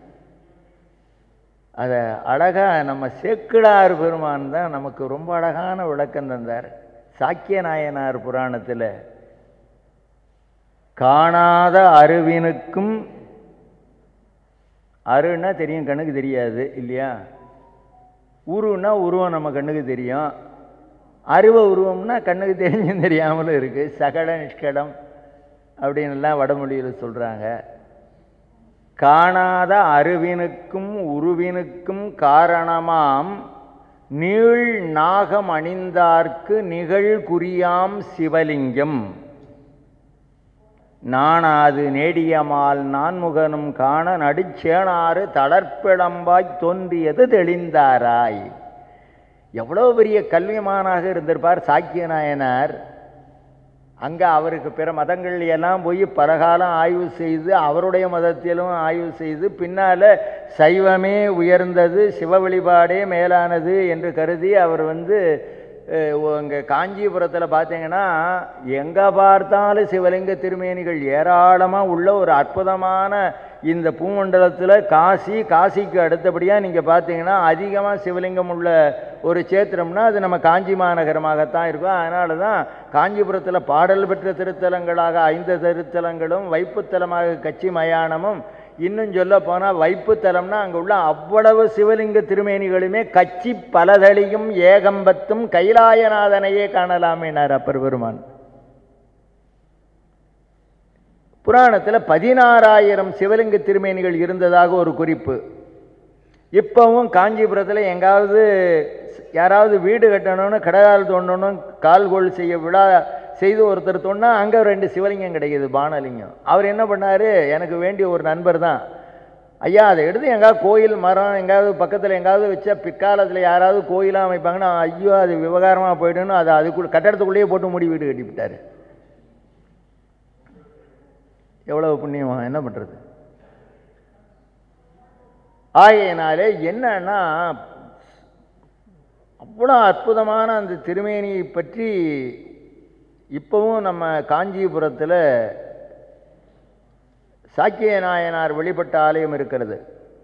S4: அதை அழகாக நம்ம சேக்கிழார் பெருமான் தான் நமக்கு ரொம்ப அழகான விளக்கம் தந்தார் சாக்கிய நாயனார் புராணத்தில் காணாத அருவினுக்கும் அருன்னா தெரியும் கண்ணுக்கு தெரியாது இல்லையா உருவம்னா உருவம் நம்ம கண்ணுக்கு தெரியும் அருவ உருவம்னா கண்ணுக்கு தெரிஞ்சும் தெரியாமலும் இருக்குது சகட நிஷ்கடம் அப்படின்னுலாம் வடமொழியில் சொல்கிறாங்க காணாத அருவினுக்கும் உருவினுக்கும் காரணமாம் நீள் நாகம் அணிந்தார்க்கு நிகழ் குறியாம் சிவலிங்கம் நானாது நேடியமால் நான்முகனும் காண நடுச்சேனாறு தளர்ப்பிளம்பாய் தோன்றியது தெளிந்தாராய் எவ்வளோ பெரிய கல்விமானாக இருந்திருப்பார் சாக்கிய நாயனார் அங்கே அவருக்கு பிற மதங்கள் எல்லாம் போய் பலகாலம் ஆய்வு செய்து அவருடைய மதத்திலும் ஆய்வு செய்து பின்னால் சைவமே உயர்ந்தது சிவ வழிபாடே மேலானது என்று கருதி அவர் வந்து இங்கே காஞ்சிபுரத்தில் பார்த்தீங்கன்னா எங்கே பார்த்தாலும் சிவலிங்க திருமேனிகள் ஏராளமாக உள்ள ஒரு அற்புதமான இந்த பூமண்டலத்தில் காசி காசிக்கு அடுத்தபடியாக நீங்கள் பார்த்தீங்கன்னா அதிகமாக சிவலிங்கம் உள்ள ஒரு சேத்திரம்னா அது நம்ம காஞ்சி மாநகரமாகத்தான் இருக்கும் அதனால தான் காஞ்சிபுரத்தில் பாடல் பெற்ற திருத்தலங்களாக ஐந்து திருத்தலங்களும் வைப்புத்தலமாக கட்சி மயானமும் இன்னும் சொல்ல போனால் வைப்புத்தலம்னா அங்கே உள்ள அவ்வளவு சிவலிங்க திருமேனிகளுமே கட்சி பலதளியும் ஏகம்பத்தும் கைலாயநாதனையே காணலாமேனார் அப்பர் பெருமான் புராணத்தில் பதினாறாயிரம் சிவலிங்க திருமேனிகள் இருந்ததாக ஒரு குறிப்பு இப்போவும் காஞ்சிபுரத்தில் எங்காவது யாராவது வீடு கட்டணும்னு கடகால் தோண்டணும் கால்கோள் செய்ய விழா செய்து ஒருத்தர் தோண்டா அங்கே ரெண்டு சிவலிங்கம் கிடைக்கிது பானலிங்கம் அவர் என்ன பண்ணார் எனக்கு வேண்டிய ஒரு நண்பர் தான் ஐயா அதை எடுத்து எங்காவது கோயில் மரம் எங்காவது பக்கத்தில் எங்காவது வச்சா பிற்காலத்தில் யாராவது கோயிலாக அமைப்பாங்கன்னா ஐயோ அது விவகாரமாக போயிடுன்னு அதை அதுக்குள்ள கட்டடத்துக்குள்ளேயே போட்டு மூடி வீடு கட்டிவிட்டார் எவ்வளவு புண்ணியமா என்ன பண்ணுறது ஆகையினாலே என்னன்னா அவ்வளோ அற்புதமான அந்த திருமேனியை பற்றி இப்போவும் நம்ம காஞ்சிபுரத்தில் சாக்கிய நாயனார் வெளிப்பட்ட ஆலயம் இருக்கிறது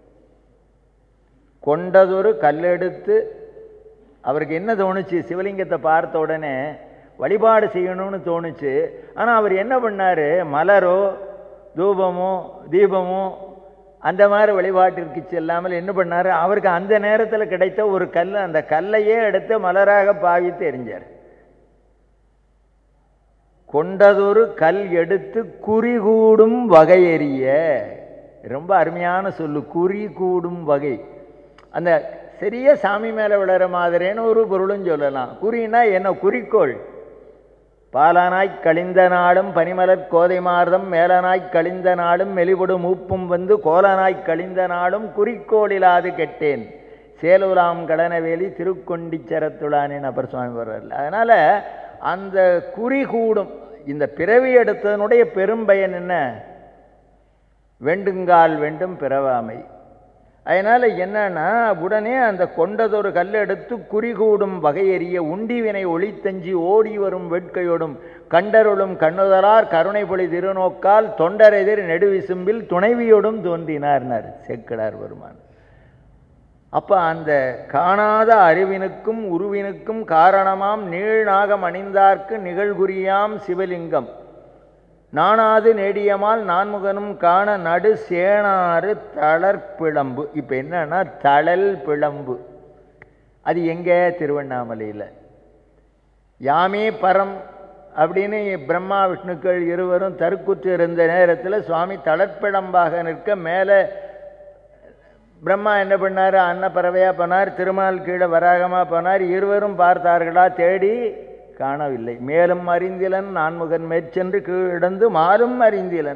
S4: கொண்டதொரு கல்லெடுத்து அவருக்கு என்ன தோணுச்சு சிவலிங்கத்தை பார்த்த உடனே வழிபாடு செய்யணும்னு தோணுச்சு ஆனால் அவர் என்ன பண்ணார் மலரோ தூபமோ தீபமோ அந்த மாதிரி வழிபாட்டிற்கு செல்லாமல் என்ன பண்ணார் அவருக்கு அந்த நேரத்தில் கிடைத்த ஒரு கல் அந்த கல்லையே எடுத்து மலராக பாவித்து எரிஞ்சார் கொண்டதொரு கல் எடுத்து குறி கூடும் வகை எறிய ரொம்ப அருமையான சொல்லு குறி கூடும் வகை அந்த சரியா சாமி மேலே விழுற மாதிரின்னு ஒரு பொருளும் சொல்லலாம் குறினா என்ன குறிக்கோள் பாலானாய் கழிந்த நாளும் பனிமலர் கோதை மார்தம் மேலனாய் கழிந்த நாளும் மெலிபடு மூப்பும் வந்து கோலனாய் கழிந்த நாளும் குறிக்கோளிலாது கெட்டேன் சேலுலாம் கடனவேலி திருக்கொண்டிச்சரத்துளானேன் அப்பர் சுவாமி வர்றார் அதனால் அந்த குறி கூடும் இந்த பிறவி எடுத்ததனுடைய பெரும்பயன் என்ன வெண்டுங்கால் வேண்டும் பிறவாமை அதனால் என்னன்னா உடனே அந்த கொண்டதொரு கல் எடுத்து குறிகூடும் வகையெறிய உண்டிவினை ஒளித்தஞ்சி ஓடி வரும் வேட்கையோடும் கண்டருளும் கண்ணுதலார் கருணை பொழி திருநோக்கால் தொண்டரெதிர் நெடுவிசும்பில் துணைவியோடும் தோன்றினார்னார் சேக்கடார் வருமான் அப்போ அந்த காணாத அறிவினுக்கும் உருவினுக்கும் காரணமாம் நீழ்நாகம் அணிந்தார்க்கு நிகழ்குறியாம் சிவலிங்கம் நானாது நேடியமால் நான்முகனும் காண நடு சேனாறு தளர் பிளம்பு இப்போ என்னன்னா தளல் பிளம்பு அது எங்கே திருவண்ணாமலையில் யாமே பரம் அப்படின்னு பிரம்மா விஷ்ணுக்கள் இருவரும் தற்குற்று இருந்த நேரத்தில் சுவாமி தளர்ப்பிடம்பாக நிற்க மேலே பிரம்மா என்ன பண்ணார் அன்னப்பறவையாக போனார் திருமால் கீழே வராகமாக போனார் இருவரும் பார்த்தார்களா தேடி காணவில்லை மேலும் அறிந்திலன் நான்முகன் மேற்சென்று கீழிடந்து மாலும் அறிந்திலன்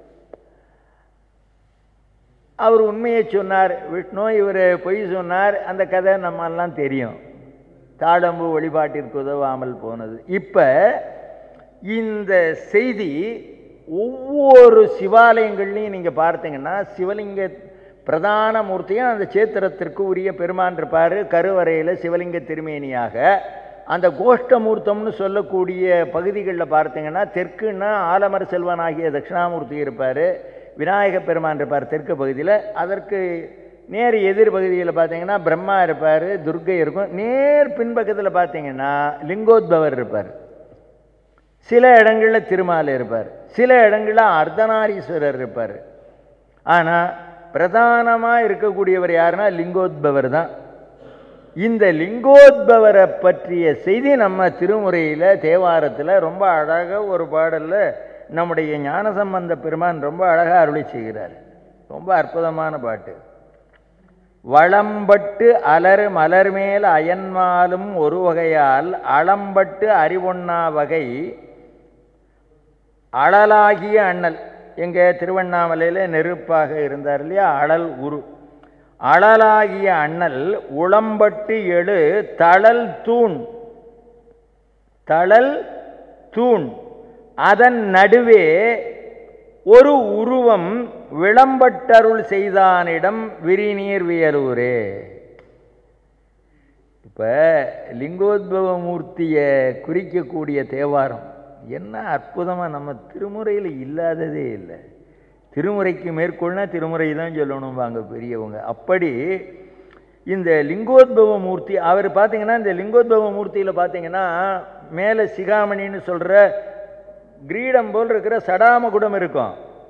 S4: அவர் உண்மையை சொன்னார் விஷ்ணு இவர் பொய் சொன்னார் அந்த கதை நம்மெல்லாம் தெரியும் தாழம்பு வழிபாட்டிற்கு உதவாமல் போனது இப்போ இந்த செய்தி ஒவ்வொரு சிவாலயங்கள்லையும் நீங்கள் பார்த்தீங்கன்னா சிவலிங்க பிரதான மூர்த்தியும் அந்த சேத்திரத்திற்கு உரிய பெருமான் இருப்பார் கருவறையில் சிவலிங்க திருமேனியாக அந்த கோஷ்டமூர்த்தம்னு சொல்லக்கூடிய பகுதிகளில் பார்த்தீங்கன்னா தெற்குன்னா ஆலமர செல்வனாகிய தட்சிணாமூர்த்தி இருப்பார் விநாயக பெருமான் இருப்பார் தெற்கு பகுதியில் அதற்கு நேர் எதிர் பகுதியில் பார்த்தீங்கன்னா பிரம்மா இருப்பார் துர்க்கை இருக்கும் நேர் பின்பக்கத்தில் பார்த்தீங்கன்னா லிங்கோத்பவர் இருப்பார் சில இடங்களில் திருமால் இருப்பார் சில இடங்களில் அர்த்தநாரீஸ்வரர் இருப்பார் ஆனால் பிரதானமாக இருக்கக்கூடியவர் யாருன்னா லிங்கோத்பவர் தான் இந்த லிங்கோத்பவரை பற்றிய செய்தி நம்ம திருமுறையில் தேவாரத்தில் ரொம்ப அழகாக ஒரு பாடலில் நம்முடைய ஞானசம்பந்த பெருமான் ரொம்ப அழகாக அருளி செய்கிறார் ரொம்ப அற்புதமான பாட்டு வளம்பட்டு அலர் மலர்மேல் அயன்மாலும் ஒரு வகையால் அளம்பட்டு அறிவொண்ணா வகை அழலாகிய அண்ணல் எங்கே திருவண்ணாமலையில் நெருப்பாக இருந்தார் இல்லையா அழல் உரு அழலாகிய அண்ணல் உளம்பட்டு எழு தழல் தூண் தழல் தூண் அதன் நடுவே ஒரு உருவம் விளம்பட்டருள் செய்தானிடம் விரிநீர் வியலூரே இப்போ லிங்கோத்பவ மூர்த்தியை குறிக்கக்கூடிய தேவாரம் என்ன அற்புதமாக நம்ம திருமுறையில் இல்லாததே இல்லை திருமுறைக்கு மேற்கொள்ளனா திருமுறை தான் சொல்லணும் வாங்க பெரியவங்க அப்படி இந்த லிங்கோத்பவ மூர்த்தி அவர் பார்த்தீங்கன்னா இந்த லிங்கோத்பவ மூர்த்தியில் பார்த்தீங்கன்னா மேலே சிகாமணின்னு சொல்கிற கிரீடம் போல் இருக்கிற சடாமகுடம் இருக்கும்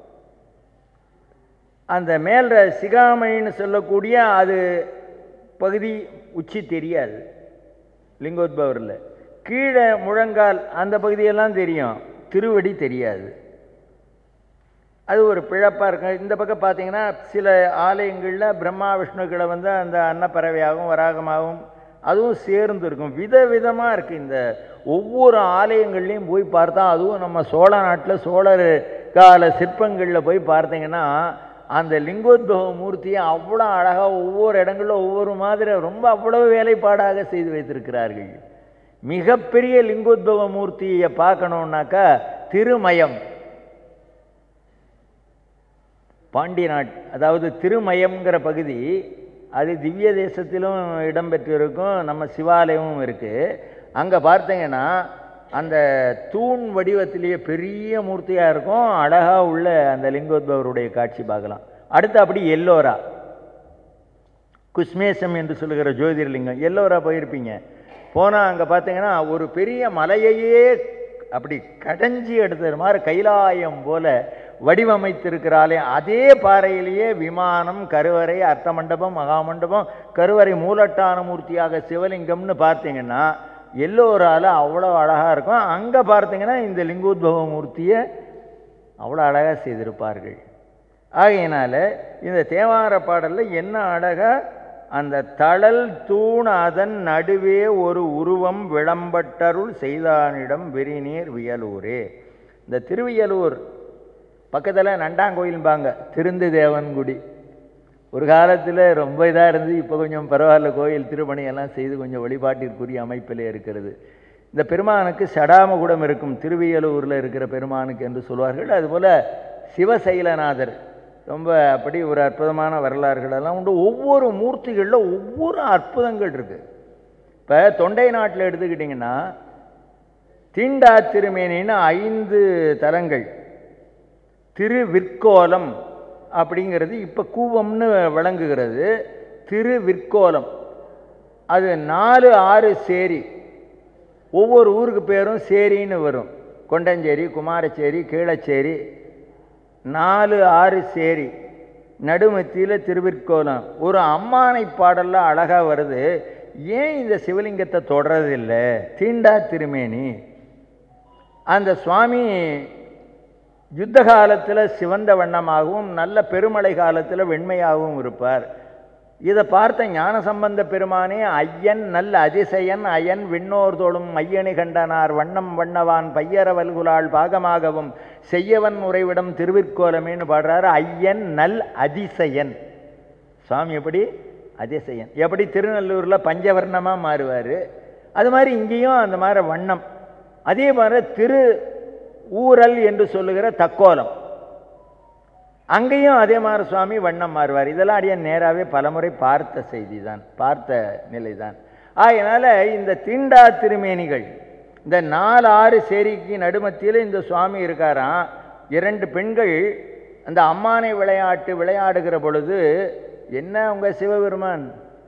S4: அந்த மேலே சிகாமணின்னு சொல்லக்கூடிய அது பகுதி உச்சி தெரியாது லிங்கோத்பவரில் கீழே முழங்கால் அந்த பகுதியெல்லாம் தெரியும் திருவடி தெரியாது அது ஒரு பிழப்பாக இருக்கும் இந்த பக்கம் பார்த்தீங்கன்னா சில ஆலயங்களில் பிரம்மா விஷ்ணுக்களை வந்து அந்த அன்னப்பறவையாகவும் வராகமாகவும் அதுவும் சேர்ந்து இருக்கும் விதவிதமாக இருக்குது இந்த ஒவ்வொரு ஆலயங்கள்லையும் போய் பார்த்தா அதுவும் நம்ம சோழ நாட்டில் சோழர் கால சிற்பங்களில் போய் பார்த்தீங்கன்னா அந்த லிங்கோத்பவ மூர்த்தியை அவ்வளோ அழகாக ஒவ்வொரு இடங்களில் ஒவ்வொரு மாதிரி ரொம்ப அவ்வளவு வேலைப்பாடாக செய்து வைத்திருக்கிறார்கள் மிகப்பெரிய லிங்கோத்பவ மூர்த்தியை பார்க்கணுன்னாக்கா திருமயம் பாண்டிய நாட் அதாவது திருமயம்ங்கிற பகுதி அது திவ்ய தேசத்திலும் இடம்பெற்றிருக்கும் நம்ம சிவாலயமும் இருக்குது அங்கே பார்த்தீங்கன்னா அந்த தூண் வடிவத்திலேயே பெரிய மூர்த்தியாக இருக்கும் அழகாக உள்ள அந்த லிங்கோத்பவருடைய காட்சி பார்க்கலாம் அடுத்து அப்படி எல்லோரா குஸ்மேசம் என்று சொல்லுகிற ஜோதிர்லிங்கம் எல்லோரா போயிருப்பீங்க போனால் அங்கே பார்த்தீங்கன்னா ஒரு பெரிய மலையையே அப்படி கடைஞ்சி எடுத்தது மாதிரி கைலாயம் போல வடிவமைத்திருக்கிறாலே அதே பாறையிலேயே விமானம் கருவறை அர்த்த மண்டபம் மகாமண்டபம் கருவறை மூலட்டான மூர்த்தியாக சிவலிங்கம்னு பார்த்தீங்கன்னா எல்லோரால் அவ்வளோ அழகாக இருக்கும் அங்கே பார்த்தீங்கன்னா இந்த லிங்கோத்பவ மூர்த்தியை அவ்வளோ அழகாக செய்திருப்பார்கள் ஆகையினால இந்த தேவார பாடலில் என்ன அழகாக அந்த தழல் தூண் அதன் நடுவே ஒரு உருவம் விளம்பட்டருள் செய்தானிடம் விரிநீர் வியலூரே இந்த திருவியலூர் பக்கத்தில் நண்டாங்கோயில்பாங்க திருந்து தேவன்குடி ஒரு காலத்தில் ரொம்ப இதாக இருந்து இப்போ கொஞ்சம் பரவாயில்ல கோயில் திருப்பணியெல்லாம் செய்து கொஞ்சம் வழிபாட்டிற்குரிய அமைப்பில் இருக்கிறது இந்த பெருமானுக்கு சடாமகுடம் இருக்கும் திருவியலூரில் இருக்கிற பெருமானுக்கு என்று சொல்வார்கள் அதுபோல் சிவசைலநாதர் ரொம்ப அப்படி ஒரு அற்புதமான வரலாறுகள் எல்லாம் உண்டு ஒவ்வொரு மூர்த்திகளில் ஒவ்வொரு அற்புதங்கள் இருக்குது இப்போ தொண்டை நாட்டில் எடுத்துக்கிட்டிங்கன்னா தீண்டா திருமேனின்னு ஐந்து தலங்கள் திருவிற்கோலம் அப்படிங்கிறது இப்போ கூவம்னு விளங்குகிறது திருவிற்கோலம் அது நாலு ஆறு சேரி ஒவ்வொரு ஊருக்கு பேரும் சேரின்னு வரும் கொண்டஞ்சேரி குமாரச்சேரி கீழச்சேரி நாலு ஆறு சேரி நடுமத்தியில் திருவிற்கோலம் ஒரு அம்மானை பாடலில் அழகாக வருது ஏன் இந்த சிவலிங்கத்தை தொடறதில்லை தீண்டா திருமேனி அந்த சுவாமி யுத்த காலத்தில் சிவந்த வண்ணமாகவும் நல்ல பெருமழை காலத்தில் வெண்மையாகவும் இருப்பார் இதை பார்த்த ஞானசம்பந்த பெருமானே ஐயன் நல்ல அதிசயன் அயன் விண்ணோர் தோளும் மையணி கண்டனார் வண்ணம் வண்ணவான் பையரவல்குலாள் பாகமாகவும் செய்யவன் உறைவிடம் திருவிற்கோலமேன்னு பாடுறாரு ஐயன் நல் அதிசயன் சுவாமி எப்படி அதிசயன் எப்படி திருநல்லூரில் பஞ்சவர்ணமாக மாறுவார் அது மாதிரி இங்கேயும் அந்த மாதிரி வண்ணம் அதே மாதிரி திரு ஊரல் என்று சொல்லுகிற தக்கோலம் அங்கேயும் அதே மாதிரி சுவாமி வண்ணம் மாறுவார் இதெல்லாம் அடியே நேராகவே பலமுறை பார்த்த செய்தி தான் பார்த்த நிலை தான் ஆகையினால இந்த தீண்டா திருமேனிகள் இந்த நாலு ஆறு சேரிக்கு நடுமத்தியில் இந்த சுவாமி இருக்காராம் இரண்டு பெண்கள் அந்த அம்மானை விளையாட்டு விளையாடுகிற பொழுது என்ன உங்க சிவபெருமான்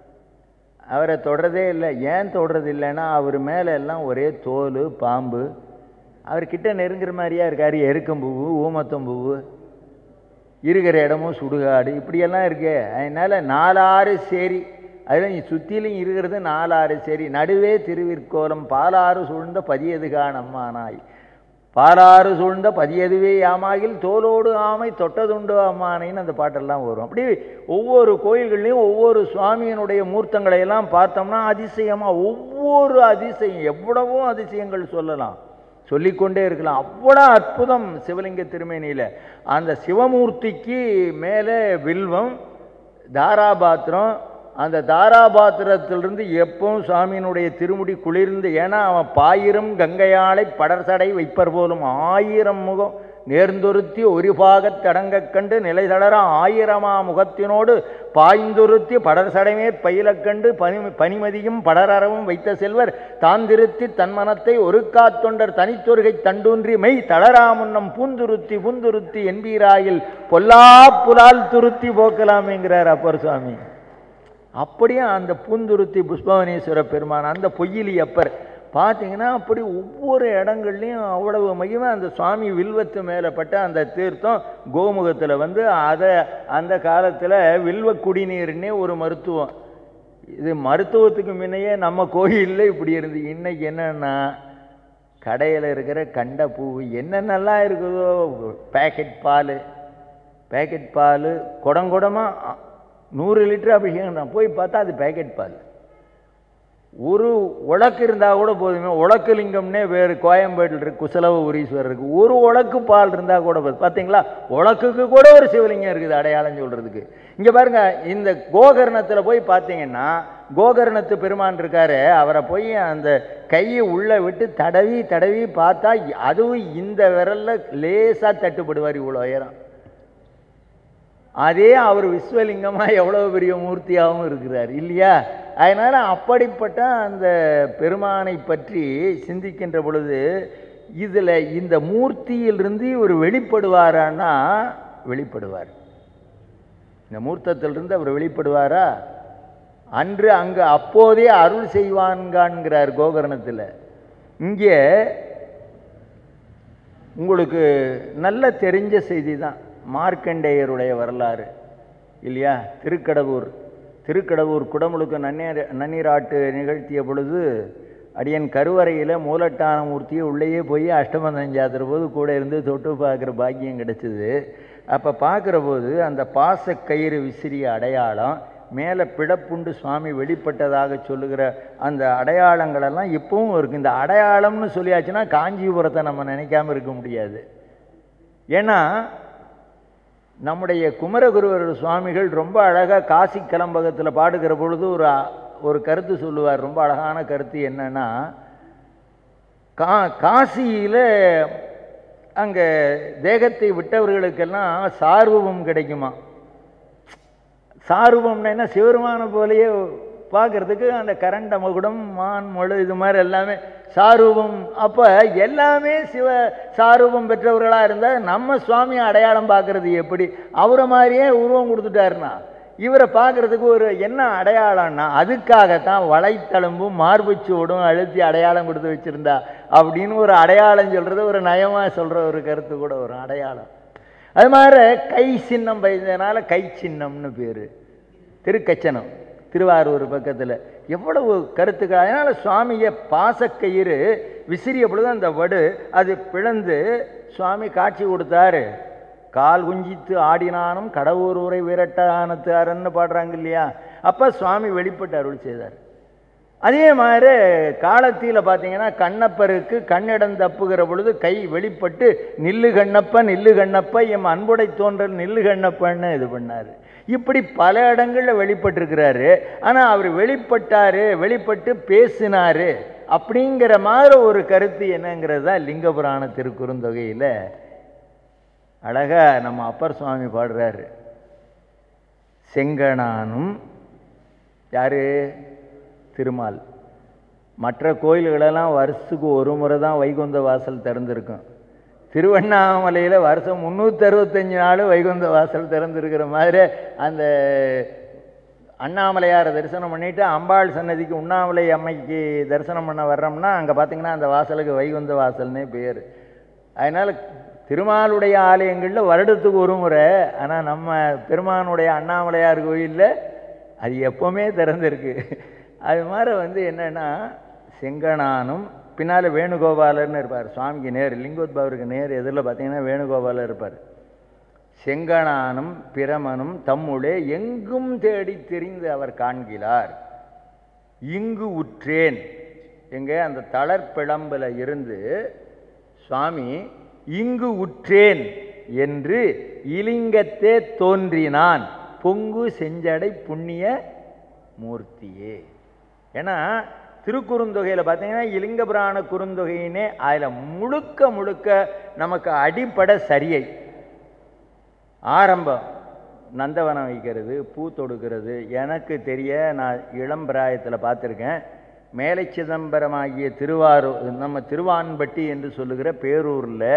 S4: அவரை தொடரதே இல்லை ஏன் தொடறது இல்லைன்னா அவர் மேலே எல்லாம் ஒரே தோல் பாம்பு அவர்கிட்ட நெருங்குற மாதிரியா இருக்கார் எருக்கம்பூவு ஊமத்தம்பூவு இருக்கிற இடமும் சுடுகாடு இப்படியெல்லாம் இருக்கே அதனால் நாலாறு சேரி அதில் சுற்றிலும் இருக்கிறது நாலாறு சேரி நடுவே திருவிற்கோலம் பாலாறு சூழ்ந்த பதியது காணம்மானாய் பாலாறு சூழ்ந்த பதியதுவே யாமாகில் தோலோடு ஆமை தொட்டதுண்டு அம்மானைன்னு அந்த பாட்டெல்லாம் வரும் அப்படி ஒவ்வொரு கோயில்கள்லையும் ஒவ்வொரு சுவாமியினுடைய மூர்த்தங்களை எல்லாம் பார்த்தோம்னா அதிசயமாக ஒவ்வொரு அதிசயம் எவ்வளவோ அதிசயங்கள் சொல்லலாம் சொல்லிக்கொண்டே இருக்கலாம் அவ்வளோ அற்புதம் சிவலிங்க திருமேனியில் அந்த சிவமூர்த்திக்கு மேலே வில்வம் தாராபாத்திரம் அந்த தாராபாத்திரத்திலிருந்து எப்பவும் சுவாமியினுடைய திருமுடி குளிர்ந்து ஏன்னா அவன் பாயிரம் கங்கையாளை படர்சடை வைப்பர் போலும் ஆயிரம் முகம் நேர்ந்தொருத்தி ஒரு பாகத் தடங்கக் கண்டு நிலை தளர ஆயிரமா முகத்தினோடு பாய்ந்தொருத்தி படர்சடைமே பயிலக் கண்டு பனி பனிமதியும் படரறவும் வைத்த செல்வர் தாந்திருத்தி தன் மனத்தை ஒரு காத்தொண்டர் தனித்தொருகை தண்டூன்றி மெய் தளராமுன்னம் பூந்துருத்தி பூந்துருத்தி என்பீராயில் பொல்லா புலால் துருத்தி போக்கலாமேங்கிறார் அப்பர் சுவாமி அப்படியே அந்த பூந்துருத்தி புஷ்பவனேஸ்வர பெருமான் அந்த பொய்யிலி அப்பர் பார்த்தீங்கன்னா அப்படி ஒவ்வொரு இடங்கள்லையும் அவ்வளவு மகிமை அந்த சுவாமி வில்வத்து மேலே பட்ட அந்த தீர்த்தம் கோமுகத்தில் வந்து அதை அந்த காலத்தில் வில்வ குடிநீர்னே ஒரு மருத்துவம் இது மருத்துவத்துக்கு முன்னையே நம்ம கோயிலில் இப்படி இருந்து இன்னைக்கு என்னன்னா கடையில் இருக்கிற கண்ட பூ என்னென்னலாம் இருக்குதோ பேக்கெட் பால் பேக்கெட் பால் குடங்குடமாக நூறு லிட்டர் அபிஷேகம் தான் போய் பார்த்தா அது பேக்கெட் பால் ஒரு உலக்கு இருந்தால் கூட போதுமே உலக்கு லிங்கம்னே வேறு கோயம்பேட்டில் இருக்கு குசலவ உரீஸ்வரர் இருக்கு ஒரு உலக்கு பால் இருந்தால் கூட போதும் பார்த்தீங்களா உலக்குக்கு கூட ஒரு சிவலிங்கம் இருக்குது அடையாளம் சொல்கிறதுக்கு இங்கே பாருங்க இந்த கோகர்ணத்தில் போய் பார்த்தீங்கன்னா கோகர்ணத்து பெருமான் இருக்காரு அவரை போய் அந்த கையை உள்ளே விட்டு தடவி தடவி பார்த்தா அதுவும் இந்த விரலில் லேசாக தட்டுப்படுவார் இவ்வளோ உயரம் அதே அவர் விஸ்வலிங்கமாக எவ்வளோ பெரிய மூர்த்தியாகவும் இருக்கிறார் இல்லையா அதனால் அப்படிப்பட்ட அந்த பெருமானை பற்றி சிந்திக்கின்ற பொழுது இதில் இந்த மூர்த்தியிலிருந்து இவர் வெளிப்படுவாரான்னா வெளிப்படுவார் இந்த மூர்த்தத்திலிருந்து அவர் வெளிப்படுவாரா அன்று அங்கு அப்போதே அருள் செய்வான்கான்கிறார் கோகர்ணத்தில் இங்கே உங்களுக்கு நல்ல தெரிஞ்ச செய்தி தான் மார்க்கண்டேயருடைய வரலாறு இல்லையா திருக்கடவூர் திருக்கடவூர் குடமுழுக்க நன்னீர் நன்னீராட்டு நிகழ்த்திய பொழுது அடியன் கருவறையில் மூலட்டான மூர்த்தியை உள்ளேயே போய் அஷ்டமந்தம் சாத்துற போது கூட இருந்து தொட்டு பார்க்குற பாக்கியம் கிடச்சிது அப்போ பார்க்குற போது அந்த பாச கயிறு விசிறிய அடையாளம் மேலே பிடப்புண்டு சுவாமி வெளிப்பட்டதாக சொல்லுகிற அந்த அடையாளங்களெல்லாம் இப்பவும் இருக்குது இந்த அடையாளம்னு சொல்லியாச்சுன்னா காஞ்சிபுரத்தை நம்ம நினைக்காம இருக்க முடியாது ஏன்னா நம்முடைய குமரகுருவர் சுவாமிகள் ரொம்ப அழகாக காசி கலம்பகத்தில் பாடுகிற பொழுது ஒரு ஒரு கருத்து சொல்லுவார் ரொம்ப அழகான கருத்து என்னன்னா கா காசியில் அங்கே தேகத்தை விட்டவர்களுக்கெல்லாம் சார்வம் கிடைக்குமா சாரூபம்னா என்ன சிவருமான போலயே பார்க்கறதுக்கு அந்த கரண்ட மகுடம் மான் மொழு இது மாதிரி எல்லாமே சாரூபம் அப்போ எல்லாமே சிவ சாரூபம் பெற்றவர்களாக இருந்தால் நம்ம சுவாமி அடையாளம் பார்க்கறது எப்படி அவரை மாதிரியே உருவம் கொடுத்துட்டாருன்னா இவரை பார்க்கறதுக்கு ஒரு என்ன அடையாளம்னா அதுக்காகத்தான் வலைத்தளம்பும் மார்புச்சோடும் அழுத்தி அடையாளம் கொடுத்து வச்சுருந்தா அப்படின்னு ஒரு அடையாளம் சொல்கிறது ஒரு நயமாக சொல்கிற ஒரு கருத்து கூட வரும் அடையாளம் அது மாதிரி கை சின்னம் பயந்ததுனால கை சின்னம்னு பேர் திருக்கச்சனம் திருவாரூர் பக்கத்தில் எவ்வளவு கருத்துக்கள் அதனால் சுவாமியை பாசக்கயிறு விசிறிய பொழுது அந்த வடு அது பிளந்து சுவாமி காட்சி கொடுத்தாரு கால் குஞ்சித்து ஆடினானும் கடவுர் உரை விரட்டானத்து அரன்னு பாடுறாங்க இல்லையா அப்போ சுவாமி வெளிப்பட்டு அருள் செய்தார் அதே மாதிரி காலத்தியில் பார்த்தீங்கன்னா கண்ணப்பருக்கு கண்ணிடம் தப்புகிற பொழுது கை வெளிப்பட்டு நில்லு கண்ணப்ப நில்லு கண்ணப்ப எம் அன்புடை தோன்றல் நில்லு கண்ணப்பன்னு இது பண்ணார் இப்படி பல இடங்களில் வெளிப்பட்டிருக்கிறாரு ஆனால் அவர் வெளிப்பட்டாரு வெளிப்பட்டு பேசினாரு அப்படிங்கிற மாதிரி ஒரு கருத்து என்னங்கிறது தான் லிங்க புராண திருக்குறுந்தொகையில் அழகா நம்ம அப்பர் சுவாமி பாடுறாரு செங்கனானும் யாரு திருமால் மற்ற கோயில்களெல்லாம் வருஷத்துக்கு ஒரு முறை தான் வைகுந்த வாசல் திறந்திருக்கும் திருவண்ணாமலையில் வருஷம் முந்நூற்றி அறுபத்தஞ்சு நாள் வைகுந்த வாசல் திறந்திருக்கிற மாதிரி அந்த அண்ணாமலையாரை தரிசனம் பண்ணிட்டு அம்பாள் சன்னதிக்கு உண்ணாமலை அம்மைக்கு தரிசனம் பண்ண வர்றோம்னா அங்கே பார்த்தீங்கன்னா அந்த வாசலுக்கு வைகுந்த வாசல்னே பேர் அதனால் திருமாலுடைய ஆலயங்களில் வருடத்துக்கு ஒரு முறை ஆனால் நம்ம பெருமானுடைய அண்ணாமலையார் கோயிலில் அது எப்போவுமே திறந்திருக்கு அது மாதிரி வந்து என்னென்னா செங்கனானும் பின்னால் வேணுகோபாலர்னு இருப்பார் சுவாமிக்கு நேர் லிங்கோத்பவருக்கு நேர் எதிரில் பார்த்தீங்கன்னா வேணுகோபாலர் இருப்பார் செங்கனானும் பிரமனும் தம்முளே எங்கும் தேடி தெரிந்து அவர் காண்கிறார் இங்கு உற்றேன் எங்கே அந்த தளர்பிளம்பில் இருந்து சுவாமி இங்கு உற்றேன் என்று இலிங்கத்தே தோன்றினான் பொங்கு செஞ்சடை புண்ணிய மூர்த்தியே ஏன்னா திருக்குறுந்தொகையில் பார்த்தீங்கன்னா இலிங்க புராண குறுந்தொகையினே அதில் முழுக்க முழுக்க நமக்கு அடிப்படை சரியை ஆரம்பம் நந்தவனம் வைக்கிறது பூ தொடுக்கிறது எனக்கு தெரிய நான் இளம் பிராயத்தில் பார்த்துருக்கேன் மேலை சிதம்பரம் ஆகிய திருவாரூர் நம்ம திருவான்பட்டி என்று சொல்லுகிற பேரூரில்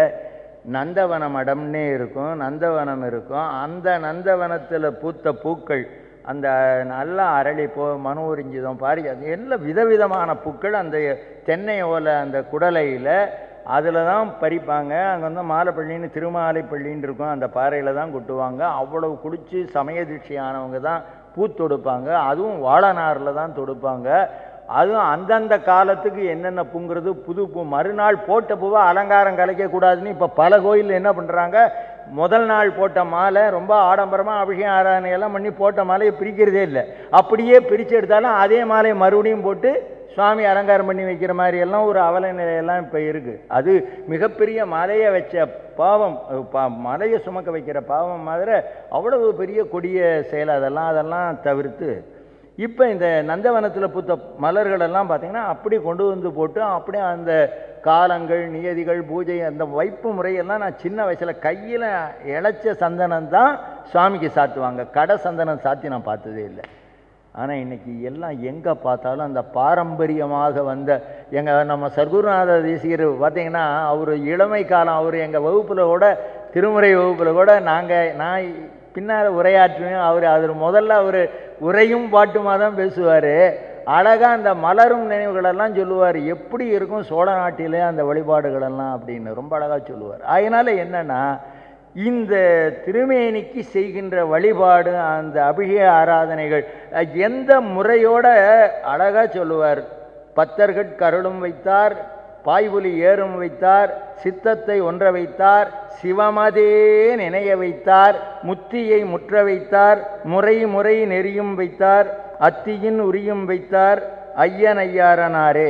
S4: நந்தவன மடம்னே இருக்கும் நந்தவனம் இருக்கும் அந்த நந்தவனத்தில் பூத்த பூக்கள் அந்த நல்ல அரளி போ மனோரிஞ்சிதம் பாரி அது எல்லாம் விதவிதமான பூக்கள் அந்த தென்னை ஓலை அந்த குடலையில் அதில் தான் பறிப்பாங்க அங்கே வந்து மாலைப்பள்ளின்னு திருமாலைப்பள்ளின்னு இருக்கும் அந்த பாறையில் தான் கொட்டுவாங்க அவ்வளவு குடிச்சு சமய தீட்சையானவங்க தான் பூ தொடுப்பாங்க அதுவும் வாழைநாரில் தான் தொடுப்பாங்க அதுவும் அந்தந்த காலத்துக்கு என்னென்ன பூங்கிறது புது பூ மறுநாள் போட்ட பூவை அலங்காரம் கலைக்கக்கூடாதுன்னு இப்போ பல கோயிலில் என்ன பண்ணுறாங்க முதல் நாள் போட்ட மாலை ரொம்ப ஆடம்பரமாக அபிஷேகம் ஆராதனை எல்லாம் பண்ணி போட்ட மாலையை பிரிக்கிறதே இல்லை அப்படியே பிரித்து எடுத்தாலும் அதே மாலையை மறுபடியும் போட்டு சுவாமி அலங்காரம் பண்ணி வைக்கிற மாதிரி எல்லாம் ஒரு அவல நிலையெல்லாம் இப்போ இருக்குது அது மிகப்பெரிய மலையை வச்ச பாவம் பா மலையை சுமக்க வைக்கிற பாவம் மாதிரி அவ்வளவு பெரிய கொடிய செயல் அதெல்லாம் அதெல்லாம் தவிர்த்து இப்போ இந்த நந்தவனத்தில் பூத்த மலர்களெல்லாம் பார்த்தீங்கன்னா அப்படி கொண்டு வந்து போட்டு அப்படியே அந்த காலங்கள் நியதிகள் பூஜை அந்த வைப்பு முறையெல்லாம் நான் சின்ன வயசில் கையில் இழைச்ச சந்தனம் தான் சுவாமிக்கு சாத்துவாங்க கடை சந்தனம் சாத்தி நான் பார்த்ததே இல்லை ஆனால் இன்னைக்கு எல்லாம் எங்கே பார்த்தாலும் அந்த பாரம்பரியமாக வந்த எங்கள் நம்ம சர்க்குருநாத தேசிகர் பார்த்தீங்கன்னா அவர் இளமை காலம் அவர் எங்கள் வகுப்பில் கூட திருமுறை வகுப்பில் கூட நாங்கள் நான் பின்னால் உரையாற்றுவேன் அவர் அவர் முதல்ல அவர் உரையும் பாட்டுமாக தான் பேசுவார் அழகாக அந்த மலரும் நினைவுகளெல்லாம் சொல்லுவார் எப்படி இருக்கும் சோழ நாட்டிலே அந்த வழிபாடுகளெல்லாம் அப்படின்னு ரொம்ப அழகாக சொல்லுவார் அதனால் என்னென்னா இந்த திருமேனிக்கு செய்கின்ற வழிபாடு அந்த அபிஷேக ஆராதனைகள் அஹ், எந்த முறையோட அழகாக சொல்லுவார் பத்தர்கட் கருளும் வைத்தார் பாய்புலி ஏறும் வைத்தார் சித்தத்தை ஒன்ற வைத்தார் சிவமதே நினைய வைத்தார் முத்தியை முற்ற வைத்தார் முறை முறை நெறியும் வைத்தார் அத்தியின் உரியும் வைத்தார் ஐயன் ஐயாரனாரே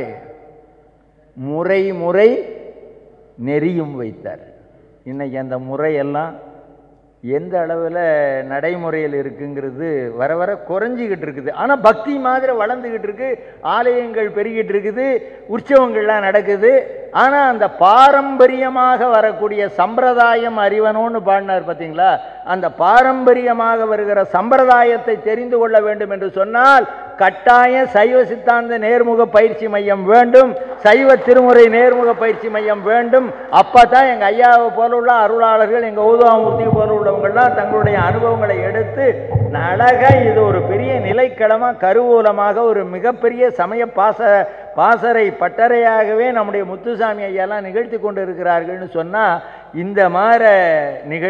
S4: முறை முறை நெறியும் வைத்தார் இன்னைக்கு அந்த முறையெல்லாம் எந்த அளவில் நடைமுறையில் இருக்குங்கிறது வர வர குறைஞ்சிக்கிட்டு இருக்குது ஆனால் பக்தி மாதிரி வளர்ந்துக்கிட்டு இருக்கு ஆலயங்கள் பெருகிட்டு இருக்குது உற்சவங்கள்லாம் நடக்குது ஆனால் அந்த பாரம்பரியமாக வரக்கூடிய சம்பிரதாயம் அறிவனோன்னு பாடினார் பார்த்தீங்களா அந்த பாரம்பரியமாக வருகிற சம்பிரதாயத்தை தெரிந்து கொள்ள வேண்டும் என்று சொன்னால் கட்டாய சைவ சித்தாந்த நேர்முக பயிற்சி மையம் வேண்டும் சைவ திருமுறை நேர்முக பயிற்சி மையம் வேண்டும் அப்போ தான் எங்கள் ஐயாவை போல உள்ள அருளாளர்கள் எங்கள் ஊதுவாமூர்த்தி போல உள்ளவங்கள்லாம் தங்களுடைய அனுபவங்களை எடுத்து அழகாக இது ஒரு பெரிய நிலைக்களமாக கருவூலமாக ஒரு மிகப்பெரிய சமய பாச பாசறை பட்டறையாகவே நம்முடைய முத்துசாமி ஐயாலாம் நிகழ்த்தி கொண்டு இருக்கிறார்கள்னு சொன்னால் இந்த மாதிரி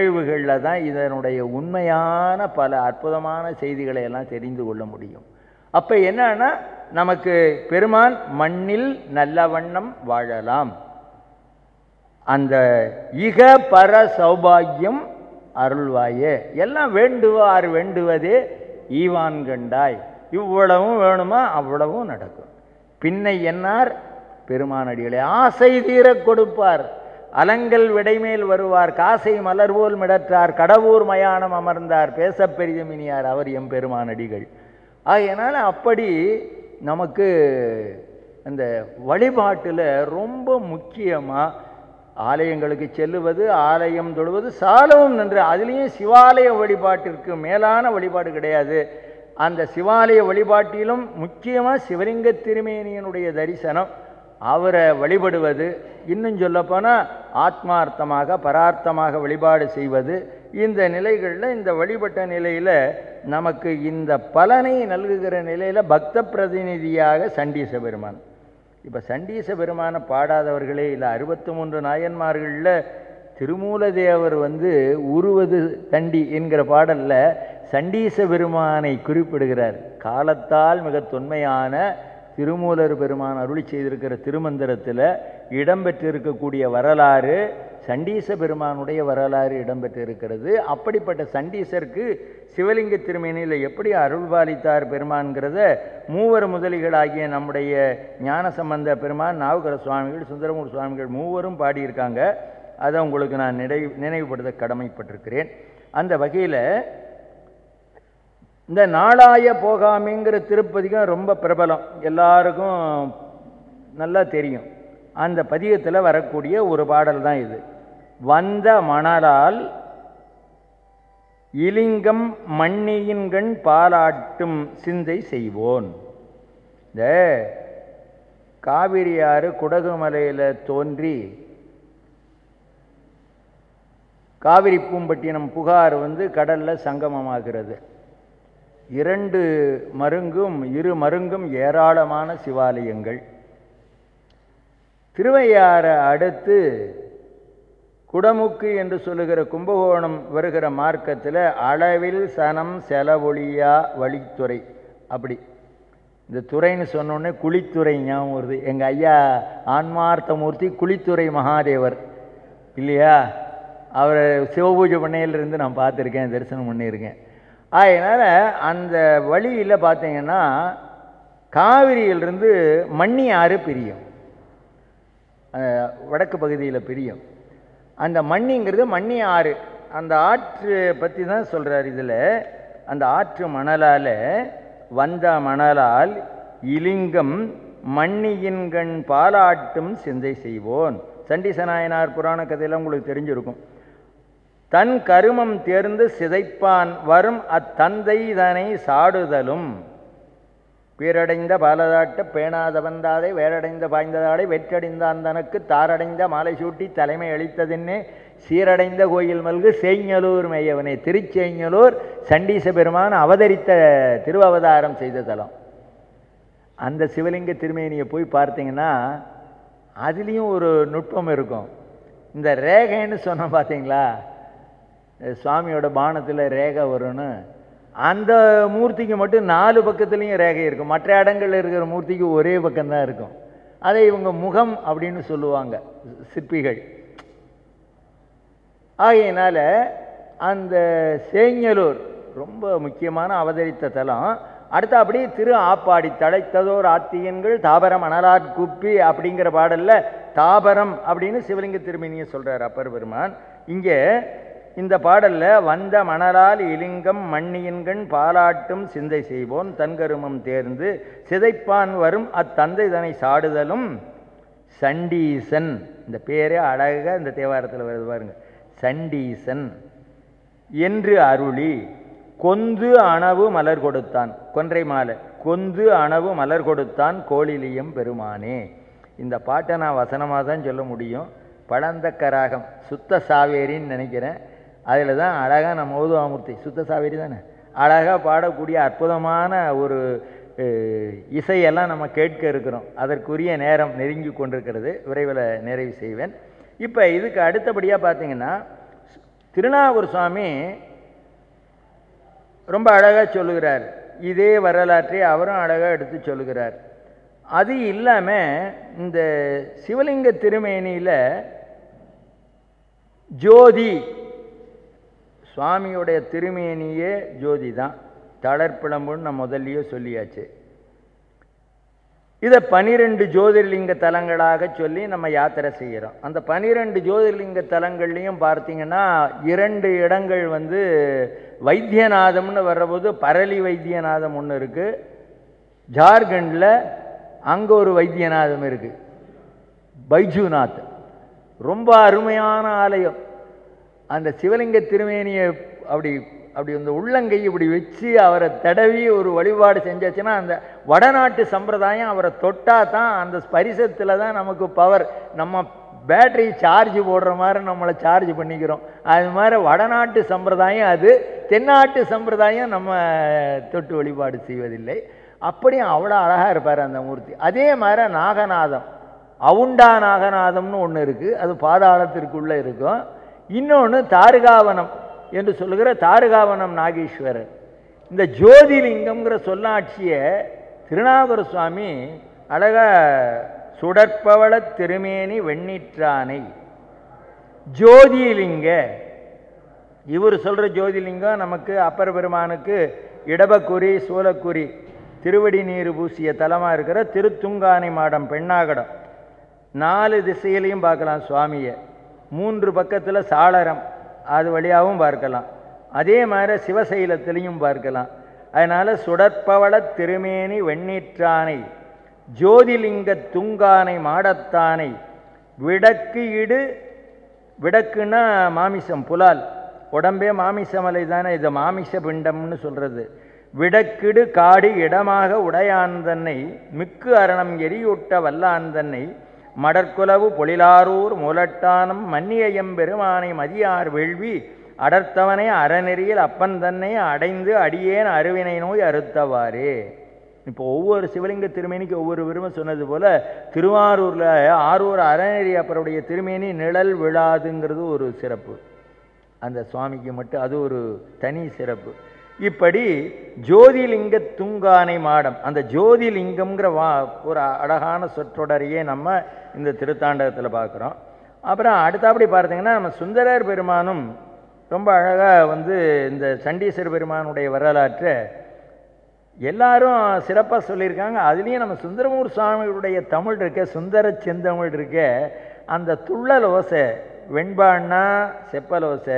S4: நிகழ்வுகளில் தான் இதனுடைய உண்மையான பல அற்புதமான செய்திகளை எல்லாம் தெரிந்து கொள்ள முடியும் அப்போ என்னன்னா நமக்கு பெருமான் மண்ணில் நல்ல வண்ணம் வாழலாம் அந்த இக பர சௌபாகியம் அருள்வாயே எல்லாம் வேண்டுவார் வேண்டுவதே ஈவான் கண்டாய் இவ்வளவும் வேணுமா அவ்வளவும் நடக்கும் பின்னை என்னார் பெருமானடிகளே ஆசை தீரக் கொடுப்பார் அலங்கல் விடைமேல் வருவார் காசை மலர் போல் மிடற்றார் கடவுர் மயானம் அமர்ந்தார் பேசப் பெரிதமினியார் அவர் எம் பெருமானடிகள் ஆகையினால அப்படி நமக்கு அந்த வழிபாட்டில் ரொம்ப முக்கியமாக ஆலயங்களுக்கு செல்லுவது ஆலயம் தொழுவது சாலவும் நன்று அதுலேயும் சிவாலய வழிபாட்டிற்கு மேலான வழிபாடு கிடையாது அந்த சிவாலய வழிபாட்டிலும் முக்கியமாக சிவலிங்க திருமேனியனுடைய தரிசனம் அவரை வழிபடுவது இன்னும் சொல்லப்போனால் ஆத்மார்த்தமாக பரார்த்தமாக வழிபாடு செய்வது இந்த நிலைகளில் இந்த வழிபட்ட நிலையில் நமக்கு இந்த பலனை நல்குகிற நிலையில் பக்த பிரதிநிதியாக சண்டீச பெருமான் இப்போ சண்டீச பெருமான பாடாதவர்களே இல்லை அறுபத்தி மூன்று நாயன்மார்களில் திருமூலதேவர் வந்து உருவது தண்டி என்கிற பாடலில் சண்டீச பெருமானை குறிப்பிடுகிறார் காலத்தால் மிக தொன்மையான திருமூலர் பெருமான் அருளி செய்திருக்கிற திருமந்திரத்தில் இடம்பெற்றிருக்கக்கூடிய வரலாறு சண்டீச பெருமானுடைய வரலாறு இடம்பெற்றிருக்கிறது அப்படிப்பட்ட சண்டீசருக்கு சிவலிங்க திருமேனியில் எப்படி அருள்பாலித்தார் பெருமான்கிறத மூவர் முதலிகளாகிய நம்முடைய ஞானசம்பந்த பெருமான் நாவுக்கர சுவாமிகள் சுந்தரமூர் சுவாமிகள் மூவரும் பாடியிருக்காங்க அதை உங்களுக்கு நான் நினைவு நினைவுபடுத்த கடமைப்பட்டிருக்கிறேன் அந்த வகையில் இந்த நாளாய போகாமைங்கிற திருப்பதிகம் ரொம்ப பிரபலம் எல்லாருக்கும் நல்லா தெரியும் அந்த பதிகத்தில் வரக்கூடிய ஒரு பாடல் தான் இது வந்த மணலால் இலிங்கம் மண்ணியின்கண் பாலாட்டும் சிந்தை செய்வோன் இந்த காவிரி ஆறு குடகுமலையில் தோன்றி காவிரி பூம்பட்டினம் புகார் வந்து கடலில் சங்கமமாகிறது இரண்டு மருங்கும் இரு மருங்கும் ஏராளமான சிவாலயங்கள் திருவையாறை அடுத்து குடமுக்கு என்று சொல்லுகிற கும்பகோணம் வருகிற மார்க்கத்தில் அளவில் சனம் செலவொழியா வழித்துறை அப்படி இந்த துறைன்னு சொன்னோடனே குளித்துறை ஞாபகம் வருது எங்கள் ஐயா ஆன்மார்த்தமூர்த்தி குளித்துறை மகாதேவர் இல்லையா அவர் சிவபூஜை பண்ணையிலிருந்து நான் பார்த்துருக்கேன் தரிசனம் பண்ணியிருக்கேன் அதனால் அந்த வழியில் பார்த்தீங்கன்னா காவிரியிலிருந்து மண்ணி ஆறு பிரியும் அஹ், வடக்கு பகுதியில் பிரியும் அந்த மண்ணிங்கிறது மண்ணி ஆறு அந்த ஆற்று பற்றி தான் சொல்கிறார் இதில் அந்த ஆற்று மணலால் வந்த மணலால் இலிங்கம் மண்ணியின்கண் பாலாட்டும் சிந்தை செய்வோன் சண்டிசநாயனார் புராண கதையெல்லாம் உங்களுக்கு தெரிஞ்சிருக்கும் தன் கருமம் தேர்ந்து சிதைப்பான் வரும் அத்தந்தை தனை சாடுதலும் பீரடைந்த பாலதாட்ட பேணாதவன் தாதை வேரடைந்த பாய்ந்ததாடை வெற்றடைந்தான் தனக்கு தாரடைந்த மாலை சூட்டி தலைமை அளித்ததென்னே சீரடைந்த கோயில் மல்கு சேஞ்சலூர் மையவனே திருச்சேஞ்சலூர் சண்டீச பெருமான் அவதரித்த திருவவதாரம் செய்த தலம் அந்த சிவலிங்க திருமேனியை போய் பார்த்தீங்கன்னா அதுலேயும் ஒரு நுட்பம் இருக்கும் இந்த ரேகைன்னு சொன்ன பார்த்தீங்களா சுவாமியோட பானத்தில் ரேகை வரும்னு அந்த மூர்த்திக்கு மட்டும் நாலு பக்கத்துலேயும் ரேகை இருக்கும் மற்ற இடங்கள்ல இருக்கிற மூர்த்திக்கு ஒரே பக்கம்தான் இருக்கும் அதை இவங்க முகம் அப்படின்னு சொல்லுவாங்க சிற்பிகள் ஆகையினால அந்த சேஞ்சலூர் ரொம்ப முக்கியமான அவதரித்த தலம் அடுத்து அப்படியே திரு ஆப்பாடி தழைத்ததோர் ஆத்தியன்கள் தாபரம் அனலாட் குப்பி அப்படிங்கிற பாடல்ல தாபரம் அப்படின்னு சிவலிங்க திருமணியை சொல்றார் அப்பர் பெருமான் இங்கே இந்த பாடல்ல வந்த மணலால் இலிங்கம் மண்ணியின்கண் பாலாட்டும் சிந்தை செய்வோன் தன்கருமம் தேர்ந்து சிதைப்பான் வரும் அத்தந்தை தனை சாடுதலும் சண்டீசன் இந்த பேரே அழகாக இந்த தேவாரத்தில் வருது பாருங்க சண்டீசன் என்று அருளி கொந்து அணவு மலர் கொடுத்தான் கொன்றை மாலை கொந்து அணவு மலர் கொடுத்தான் கோழிலியம் பெருமானே இந்த பாட்டை நான் வசனமாக தான் சொல்ல முடியும் பழந்தக்க ராகம் சுத்த சாவேரின்னு நினைக்கிறேன் அதில் தான் அழகாக நம்ம ஓதுவாமூர்த்தி சுத்த சாவேரி தானே அழகாக பாடக்கூடிய அற்புதமான ஒரு அஹ், இசையெல்லாம் நம்ம கேட்க இருக்கிறோம் அதற்குரிய நேரம் நெருங்கி கொண்டிருக்கிறது விரைவில் நிறைவு செய்வேன் இப்போ இதுக்கு அடுத்தபடியாக பார்த்தீங்கன்னா திருநாவூர் சுவாமி ரொம்ப அழகாக சொல்லுகிறார் இதே வரலாற்றை அவரும் அழகாக எடுத்து சொல்லுகிறார் அது இல்லாமல் இந்த சிவலிங்க திருமேனியில் ஜோதி சுவாமியுடைய திருமேனியே ஜோதி தான் தளர்ப்பிளம்புன்னு நான் முதல்லயே சொல்லியாச்சு இதை பனிரெண்டு ஜோதிர்லிங்க தலங்களாக சொல்லி நம்ம யாத்திரை செய்கிறோம் அந்த பனிரெண்டு ஜோதிர்லிங்க தலங்கள்லையும் பார்த்தீங்கன்னா இரண்டு இடங்கள் வந்து வைத்தியநாதம்னு வர்றபோது பரளி வைத்தியநாதம் ஒன்று இருக்குது ஜார்க்கண்டில் அங்கே ஒரு வைத்தியநாதம் இருக்குது பைஜுநாத் ரொம்ப அருமையான ஆலயம் அந்த சிவலிங்க திருமேனியை அப்படி அப்படி அந்த உள்ளங்கை இப்படி வச்சு அவரை தடவி ஒரு வழிபாடு செஞ்சாச்சுன்னா அந்த வடநாட்டு சம்பிரதாயம் அவரை தொட்டா தான் அந்த ஸ்பரிசத்தில் தான் நமக்கு பவர் நம்ம பேட்டரி சார்ஜ் போடுற மாதிரி நம்மளை சார்ஜ் பண்ணிக்கிறோம் அது மாதிரி வடநாட்டு சம்பிரதாயம் அது தென்னாட்டு சம்பிரதாயம் நம்ம தொட்டு வழிபாடு செய்வதில்லை அப்படியும் அவ்வளோ அழகாக இருப்பார் அந்த மூர்த்தி அதே மாதிரி நாகநாதம் அவுண்டா நாகநாதம்னு ஒன்று இருக்குது அது பாதாளத்திற்குள்ளே இருக்கும் இன்னொன்று தாருகாவனம் என்று சொல்லுகிற தாருகாவனம் நாகேஸ்வரர் இந்த ஜோதிலிங்கம்ங்கிற சொல்லாட்சியை திருநாகர சுவாமி அழகா சுடற்பவள திருமேனி வெண்ணீற்றானை ஜோதிலிங்க இவர் சொல்கிற ஜோதிலிங்கம் நமக்கு அப்பர் பெருமானுக்கு இடபக்குறி சூலக்குறி திருவடி நீர் பூசிய தலமாக இருக்கிற திருத்துங்கானை மாடம் பெண்ணாகடம் நாலு திசையிலையும் பார்க்கலாம் சுவாமியை மூன்று பக்கத்தில் சாளரம் அது வழியாகவும் பார்க்கலாம் அதே மாதிரி சிவசைலத்திலையும் பார்க்கலாம் அதனால் சுடற்பவள திருமேனி வெண்ணீற்றானை ஜோதிலிங்க துங்கானை மாடத்தானை விடக்கு இடு விடக்குன்னா மாமிசம் புலால் உடம்பே மாமிசமலை தானே இது மாமிச பிண்டம்னு சொல்கிறது விடக்கிடு காடு இடமாக உடையான் தன்னை மிக்கு அரணம் எரியூட்ட வல்லான் தன்னை மடற்குலவு பொழிலாரூர் முலட்டானம் மன்னியம் பெருமானை மதியார் வேள்வி அடர்த்தவனை அறநெறியில் அப்பன் தன்னை அடைந்து அடியேன் அருவினை நோய் அறுத்தவாறே இப்போ ஒவ்வொரு சிவலிங்க திருமேனிக்கு ஒவ்வொரு விரும்ப சொன்னது போல திருவாரூரில் ஆரூர் அறநெறி அப்பருடைய திருமேனி நிழல் விழாதுங்கிறது ஒரு சிறப்பு அந்த சுவாமிக்கு மட்டும் அது ஒரு தனி சிறப்பு இப்படி ஜோதிலிங்க துங்கானை மாடம் அந்த ஜோதிலிங்கம்ங்கிற வா ஒரு அழகான சொற்றொடரையே நம்ம இந்த திருத்தாண்டகத்தில் பார்க்குறோம் அப்புறம் அடுத்தபடி பார்த்தீங்கன்னா நம்ம சுந்தரர் பெருமானும் ரொம்ப அழகாக வந்து இந்த சண்டீஸ்வர பெருமானுடைய வரலாற்றை எல்லாரும் சிறப்பாக சொல்லியிருக்காங்க அதுலேயும் நம்ம சுந்தரமூர் சுவாமிகளுடைய தமிழ் இருக்க சுந்தர செந்தமிழ் இருக்க அந்த துள்ளல் ஓசை வெண்பான்னா செப்பல் ஓசை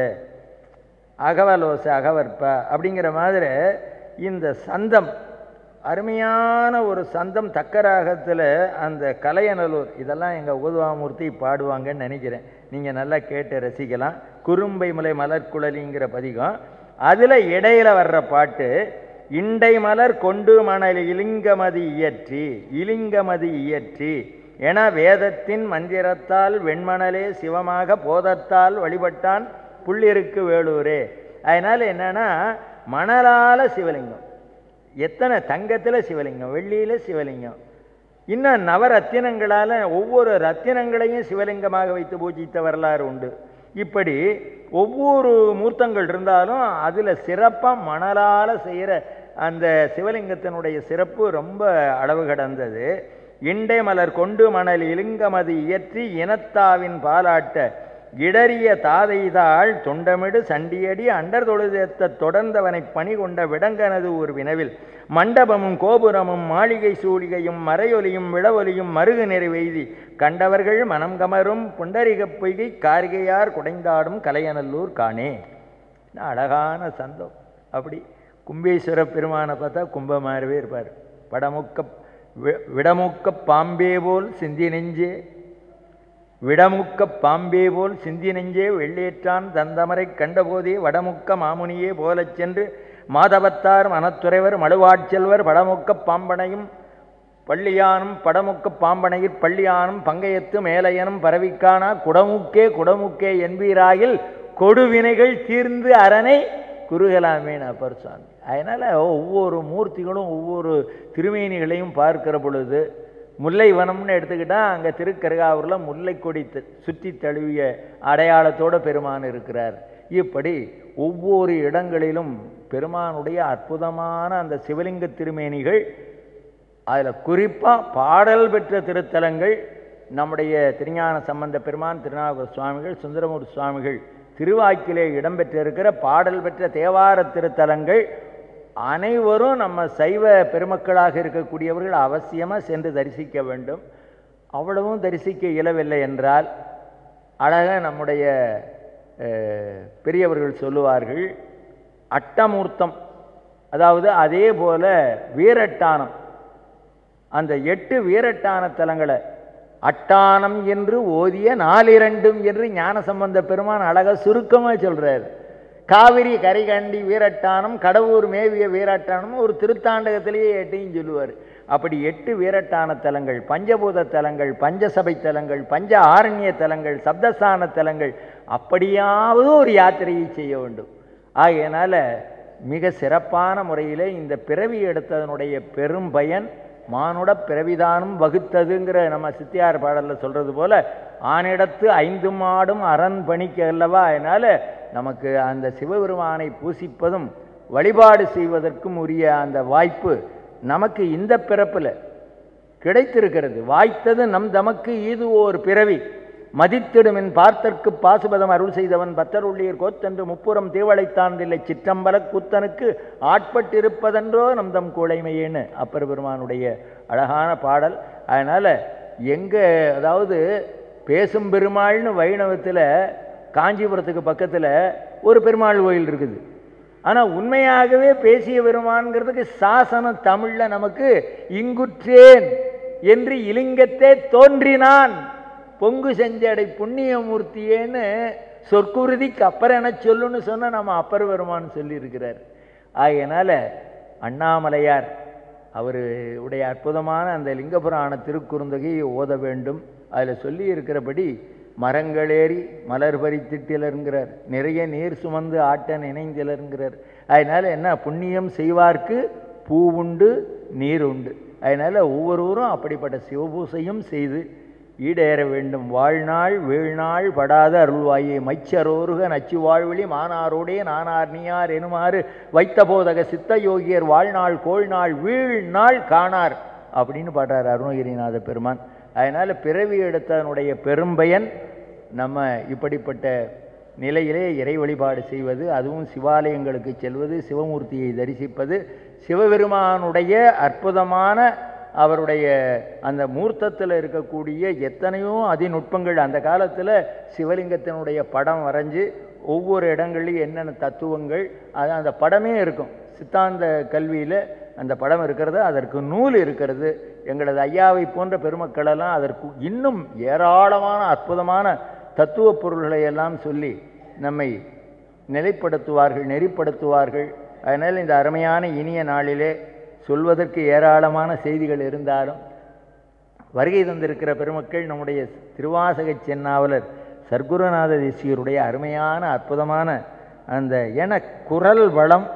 S4: அகவல் ஓசை அகவற்ப அப்படிங்கிற மாதிரி இந்த சந்தம் அருமையான ஒரு சந்தம் தக்கராகத்தில் அந்த கலையநல்லூர் இதெல்லாம் எங்கள் உதவாமூர்த்தி பாடுவாங்கன்னு நினைக்கிறேன் நீங்கள் நல்லா கேட்டு ரசிக்கலாம் குறும்பை முலை மலர்குழலிங்கிற பதிகம் அதில் இடையில வர்ற பாட்டு இண்டை மலர் கொண்டு மணல் இலிங்கமதி இயற்றி இலிங்கமதி இயற்றி என வேதத்தின் மந்திரத்தால் வெண்மணலே சிவமாக போதத்தால் வழிபட்டான் புள்ளிருக்கு வேலூரே அதனால் என்னன்னா மணலால சிவலிங்கம் எத்தனை தங்கத்தில் சிவலிங்கம் வெள்ளியில் சிவலிங்கம் இன்னும் நவரத்தினங்களால் ஒவ்வொரு ரத்தினங்களையும் சிவலிங்கமாக வைத்து பூஜித்த வரலாறு உண்டு இப்படி ஒவ்வொரு மூர்த்தங்கள் இருந்தாலும் அதில் சிறப்பாக மணலால் செய்கிற அந்த சிவலிங்கத்தினுடைய சிறப்பு ரொம்ப அளவு கடந்தது இண்டை மலர் கொண்டு மணல் இலிங்கமது இயற்றி இனத்தாவின் பாலாட்ட இடறிய தாதைதாள் தொண்டமிடு சண்டியடி அண்டர் தொழுதேத்த தொடர்ந்தவனை பணி கொண்ட விடங்கனது ஒரு வினவில் மண்டபமும் கோபுரமும் மாளிகை சூழிகையும் மறையொலியும் விளவொலியும் மருகு நிறைவெய்தி கண்டவர்கள் மனம் கமரும் புண்டரிகப் பொய்கை காரிகையார் குடைந்தாடும் கலையநல்லூர் காணே என்ன அழகான சந்தம் அப்படி கும்பேஸ்வர பெருமானை பார்த்தா கும்பமாகவே இருப்பார் படமுக்க வி- விடமுக்க பாம்பே போல் சிந்தி நெஞ்சே விடமுக்க பாம்பே போல் சிந்தி நெஞ்சே வெள்ளேற்றான் தந்தமரை கண்டபோதே வடமுக்க மாமுனியே போலச் சென்று மாதவத்தார் மனத்துறைவர் மழுவாட்செல்வர் படமுக்க பாம்பனையும் பள்ளியானும் படமுக்க பாம்பனையிற் பள்ளியானும் பங்கையத்து மேலையனும் பரவிக்கானா குடமுக்கே குடமுக்கே என்பீராயில் கொடுவினைகள் தீர்ந்து அரணை குறுகலாமேன் அப்பர் சுவாமி அதனால் ஒவ்வொரு மூர்த்திகளும் ஒவ்வொரு திருமேனிகளையும் பார்க்கிற பொழுது முல்லை வனம்னு எடுத்துக்கிட்டால் அங்கே திருக்கருகாவூரில் முல்லை கொடி த- சுற்றி தழுவிய அடையாளத்தோட பெருமான் இருக்கிறார் இப்படி ஒவ்வொரு இடங்களிலும் பெருமானுடைய அற்புதமான அந்த சிவலிங்க திருமேனிகள் அதில் குறிப்பாக பாடல் பெற்ற திருத்தலங்கள் நம்முடைய திருஞான சம்பந்த பெருமான் திருநாகூர் சுவாமிகள் சுந்தரமூர்த்தி சுவாமிகள் திருவாக்கிலே இடம்பெற்றிருக்கிற பாடல் பெற்ற தேவார திருத்தலங்கள் அனைவரும் நம்ம சைவ பெருமக்களாக இருக்கக்கூடியவர்கள் அவசியமாக சென்று தரிசிக்க வேண்டும் அவ்வளவும் தரிசிக்க இயலவில்லை என்றால் அழகாக நம்முடைய அஹ், பெரியவர்கள் சொல்லுவார்கள் அட்டமூர்த்தம் அதாவது அதே போல வீரட்டானம் அந்த எட்டு வீரட்டான தலங்களை அட்டானம் என்று ஓதிய நாலிரண்டும் என்று ஞானசம்பந்த பெருமான் அழகா சுருக்கமாக சொல்றார் காவிரி கரைகண்டி வீரட்டானம் கடவுர் மேவிய வீரட்டானம் ஒரு திருத்தாண்டகத்திலேயே எட்டையும் சொல்லுவார் அப்படி எட்டு வீரட்டான தலங்கள் பஞ்சபூத தலங்கள் பஞ்சசபை தலங்கள் பஞ்ச ஆரண்ய தலங்கள் சப்தஸ்தான தலங்கள் அப்படியாவது ஒரு யாத்திரையை செய்ய வேண்டும் ஆகையினால மிக சிறப்பான முறையில் இந்த பிறவி எடுத்ததனுடைய பெரும் பயன் மானுட பிறவிதானும் வகுத்ததுங்கிற நம்ம சித்தியார் பாடலில் சொல்கிறது போல ஆனிடத்து ஐந்து மாடும் அரண் பணிக்கு அல்லவா அதனால் நமக்கு அந்த சிவபெருமானை பூசிப்பதும் வழிபாடு செய்வதற்கும் உரிய அந்த வாய்ப்பு நமக்கு இந்த பிறப்பில் கிடைத்திருக்கிறது வாய்த்தது நம் தமக்கு இது ஓர் பிறவி மதித்திடுமின் பார்த்தற்கு பாசுபதம் அருள் செய்தவன் பத்தருள்ளியர் கோத்தென்று முப்புறம் தீவளைத்தாண்டில்லை சிற்றம்பல கூத்தனுக்கு ஆட்பட்டிருப்பதென்றோ நம் தம் கூழைமையேன்னு அப்பர் பெருமானுடைய அழகான பாடல் அதனால் எங்கே அதாவது பேசும் பெருமாள்னு வைணவத்தில் காஞ்சிபுரத்துக்கு பக்கத்தில் ஒரு பெருமாள் கோயில் இருக்குது ஆனால் உண்மையாகவே பேசிய பெருமான்கிறதுக்கு சாசனம் தமிழில் நமக்கு இங்குற்றேன் என்று இலிங்கத்தே தோன்றினான் பொங்கு செஞ்சடை புண்ணியமூர்த்தியேன்னு சொற்குருதிக்கு அப்புறம் என சொல்லுன்னு சொன்ன நம்ம அப்பர் பெருமான் சொல்லியிருக்கிறார் ஆகையினால அண்ணாமலையார் அவர் உடைய அற்புதமான அந்த லிங்கபுராண திருக்குறுந்தகையை ஓத வேண்டும் அதில் சொல்லி இருக்கிறபடி மரங்களேறி மலர் பறித்திட்டிலருங்கிறார் நிறைய நீர் சுமந்து ஆட்ட நினைந்திலருங்கிறார் அதனால் என்ன புண்ணியம் செய்வார்க்கு பூ உண்டு நீர் உண்டு அதனால் ஒவ்வொருவரும் அப்படிப்பட்ட சிவபூசையும் செய்து ஈடேற வேண்டும் வாழ்நாள் வீழ்நாள் படாத அருள்வாயே மைச்சரோருக நச்சு வாழ்வழி மானாரோடே நானார் நீயார் எனுமாறு வைத்த போதக சித்த யோகியர் வாழ்நாள் கோள்நாள் வீழ்நாள் காணார் அப்படின்னு பாடுறார் அருணகிரிநாத பெருமான் அதனால் பிறவி எடுத்ததனுடைய பெரும்பயன் நம்ம இப்படிப்பட்ட நிலையிலே இறை வழிபாடு செய்வது அதுவும் சிவாலயங்களுக்கு செல்வது சிவமூர்த்தியை தரிசிப்பது சிவபெருமானுடைய அற்புதமான அவருடைய அந்த மூர்த்தத்தில் இருக்கக்கூடிய எத்தனையோ அதிநுட்பங்கள் அந்த காலத்தில் சிவலிங்கத்தினுடைய படம் வரைஞ்சு ஒவ்வொரு இடங்கள்லையும் என்னென்ன தத்துவங்கள் அது அந்த படமே இருக்கும் சித்தாந்த கல்வியில் அந்த படம் இருக்கிறது அதற்கு நூல் இருக்கிறது எங்களது ஐயாவை போன்ற பெருமக்களெல்லாம் அதற்கு இன்னும் ஏராளமான அற்புதமான தத்துவ பொருள்களை எல்லாம் சொல்லி நம்மை நிலைப்படுத்துவார்கள் நெறிப்படுத்துவார்கள் அதனால் இந்த அருமையான இனிய நாளிலே சொல்வதற்கு ஏராளமான செய்திகள் இருந்தாலும் வருகை தந்திருக்கிற பெருமக்கள் நம்முடைய திருவாசக சென்னாவலர் சர்க்குருநாத தேசியருடைய அருமையான அற்புதமான அந்த என குரல் வளம்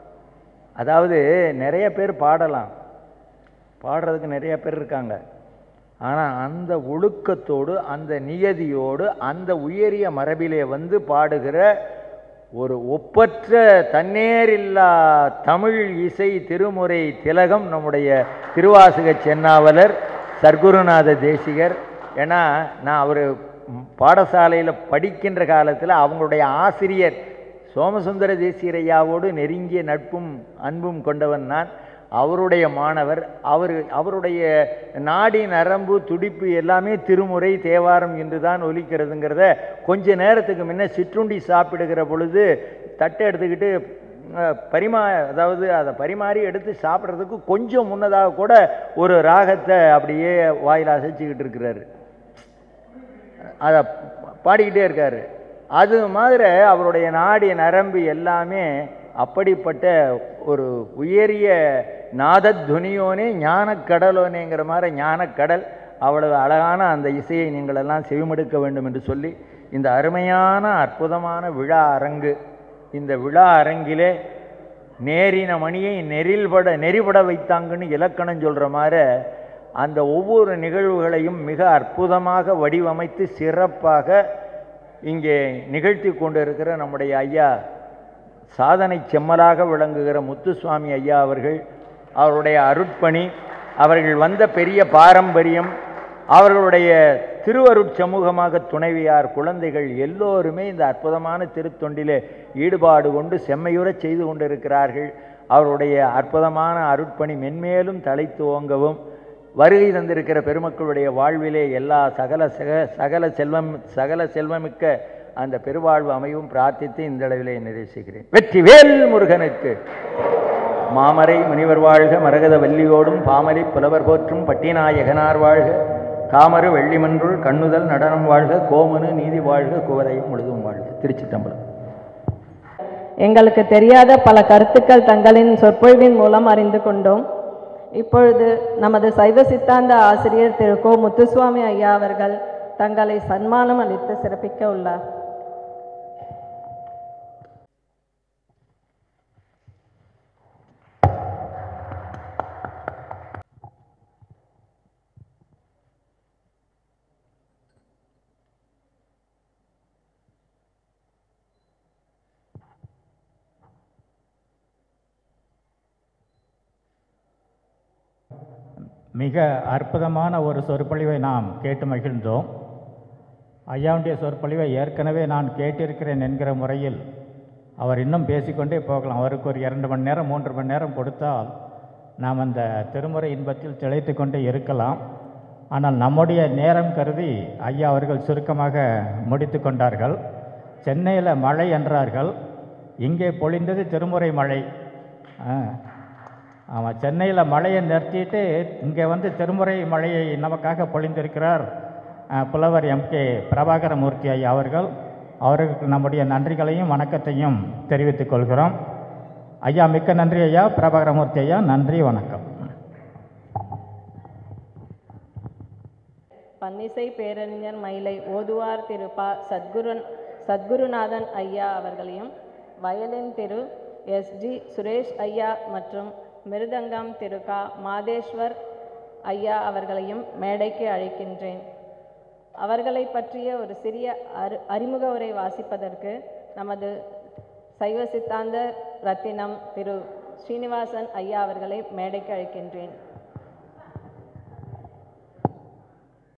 S4: அதாவது நிறைய பேர் பாடலாம் பாடுறதுக்கு நிறைய பேர் இருக்காங்க ஆனால் அந்த ஒழுக்கத்தோடு அந்த நியதியோடு அந்த உயரிய மரபிலே வந்து பாடுகிற ஒரு ஒப்பற்ற தன்னேரில்லா தமிழ் இசை திருமுறை திலகம் நம்முடைய திருவாசக சென்னாவலர் சர்க்குருநாத தேசிகர் ஏன்னா நான் அவர் பாடசாலையில் படிக்கின்ற காலத்தில் அவங்களுடைய ஆசிரியர் சோமசுந்தர தேசியரையாவோடு நெருங்கிய நட்பும் அன்பும் கொண்டவன் நான் அவருடைய மாணவர் அவர் அவருடைய நாடி நரம்பு துடிப்பு எல்லாமே திருமுறை தேவாரம் என்று தான் ஒலிக்கிறதுங்கிறத கொஞ்ச நேரத்துக்கு முன்ன சிற்றுண்டி சாப்பிடுகிற பொழுது தட்டை எடுத்துக்கிட்டு அஹ், பரிமா அதாவது அதை பரிமாறி எடுத்து சாப்பிட்றதுக்கு கொஞ்சம் முன்னதாக கூட ஒரு ராகத்தை அப்படியே வாயில் அசைச்சிக்கிட்டு இருக்கிறாரு அதை பாடிக்கிட்டே இருக்காரு அது மாதிரி அவருடைய நாடி நரம்பு எல்லாமே அப்படிப்பட்ட ஒரு உயரிய நாதத்வனியோனே ஞானக்கடலோனேங்கிற மாதிரி ஞானக்கடல் அவ்வளவு அழகான அந்த இசையை நீங்கள் எல்லாம் செவிமடுக்க வேண்டும் என்று சொல்லி இந்த அருமையான அற்புதமான விழா அரங்கு இந்த விழா அரங்கிலே நேரின மணியை நெறில்பட நெறிபட வைத்தாங்கன்னு இலக்கணம் சொல்கிற மாதிரி அந்த ஒவ்வொரு நிகழ்வுகளையும் மிக அற்புதமாக வடிவமைத்து சிறப்பாக இங்கே நிகழ்த்தி கொண்டிருக்கிற நம்முடைய ஐயா சாதனை செம்மலாக விளங்குகிற முத்துசுவாமி ஐயா அவர்கள் அவருடைய அருட்பணி அவர்கள் வந்த பெரிய பாரம்பரியம் அவர்களுடைய திருவருட் சமூகமாக துணைவியார் குழந்தைகள் எல்லோருமே இந்த அற்புதமான திருத்தொண்டிலே ஈடுபாடு கொண்டு செம்மையுறச் செய்து கொண்டிருக்கிறார்கள் அவருடைய அற்புதமான அருட்பணி மென்மேலும் தலைத்து ஓங்கவும் வருகை தந்திருக்கிற பெருமக்களுடைய வாழ்விலே எல்லா சகல சக சகல செல்வம் சகல செல்வமிக்க அந்த பெருவாழ்வு அமையும் பிரார்த்தித்து இந்த அளவிலே நிறைவு செய்கிறேன் வெற்றிவேல் முருகனுக்கு மாமரை முனிவர் வாழ்க மரகத வல்லியோடும் பாமரை புலவர் போற்றும் பட்டிநாயகனார் வாழ்க காமரு வெள்ளிமன்றுள் கண்ணுதல் நடனம் வாழ்க கோமனு நீதி வாழ்க குவலையும் முழுதும் வாழ்க திருச்சிட்டம்பலம்
S1: எங்களுக்கு தெரியாத பல கருத்துக்கள் தங்களின் சொற்பொழிவின் மூலம் அறிந்து கொண்டோம் இப்பொழுது நமது சைவ சித்தாந்த ஆசிரியர் திரு கோ முத்துசுவாமி ஐயா அவர்கள் தங்களை சன்மானம் அளித்து சிறப்பிக்க உள்ளார்
S5: மிக அற்புதமான ஒரு சொற்பொழிவை நாம் கேட்டு மகிழ்ந்தோம் ஐயாவுடைய சொற்பொழிவை ஏற்கனவே நான் கேட்டிருக்கிறேன் என்கிற முறையில் அவர் இன்னும் பேசிக்கொண்டே போகலாம் அவருக்கு ஒரு இரண்டு மணி நேரம் மூன்று மணி நேரம் கொடுத்தால் நாம் அந்த திருமுறை இன்பத்தில் திளைத்து கொண்டே இருக்கலாம் ஆனால் நம்முடைய நேரம் கருதி ஐயா அவர்கள் சுருக்கமாக முடித்து கொண்டார்கள் சென்னையில் மழை என்றார்கள் இங்கே பொழிந்தது திருமுறை மழை ஆ ஆமாம் சென்னையில் மழையை நிறுத்திட்டு இங்கே வந்து திருமுறை மழையை நமக்காக பொழிந்திருக்கிறார் அஹ், புலவர் எம்கே பிரபாகரமூர்த்தி ஐயா அவர்கள் அவர்களுக்கு நம்முடைய நன்றிகளையும் வணக்கத்தையும் தெரிவித்துக் கொள்கிறோம் ஐயா மிக்க நன்றி ஐயா பிரபாகரமூர்த்தி ஐயா நன்றி வணக்கம்
S1: பன்னிசை பேரறிஞர் மயிலை ஓதுவார் திரு ப சத்குருன் சத்குருநாதன் ஐயா அவர்களையும் வயலின் திரு எஸ் ஜி சுரேஷ் ஐயா மற்றும் மிருதங்கம் திரு கா மாதேஸ்வர் ஐயா அவர்களையும் மேடைக்கு அழைக்கின்றேன் அவர்களை பற்றிய ஒரு சிறிய அறி அறிமுக உரை வாசிப்பதற்கு நமது சைவ சித்தாந்த ரத்தினம் திரு ஸ்ரீனிவாசன் ஐயா அவர்களை மேடைக்கு அழைக்கின்றேன்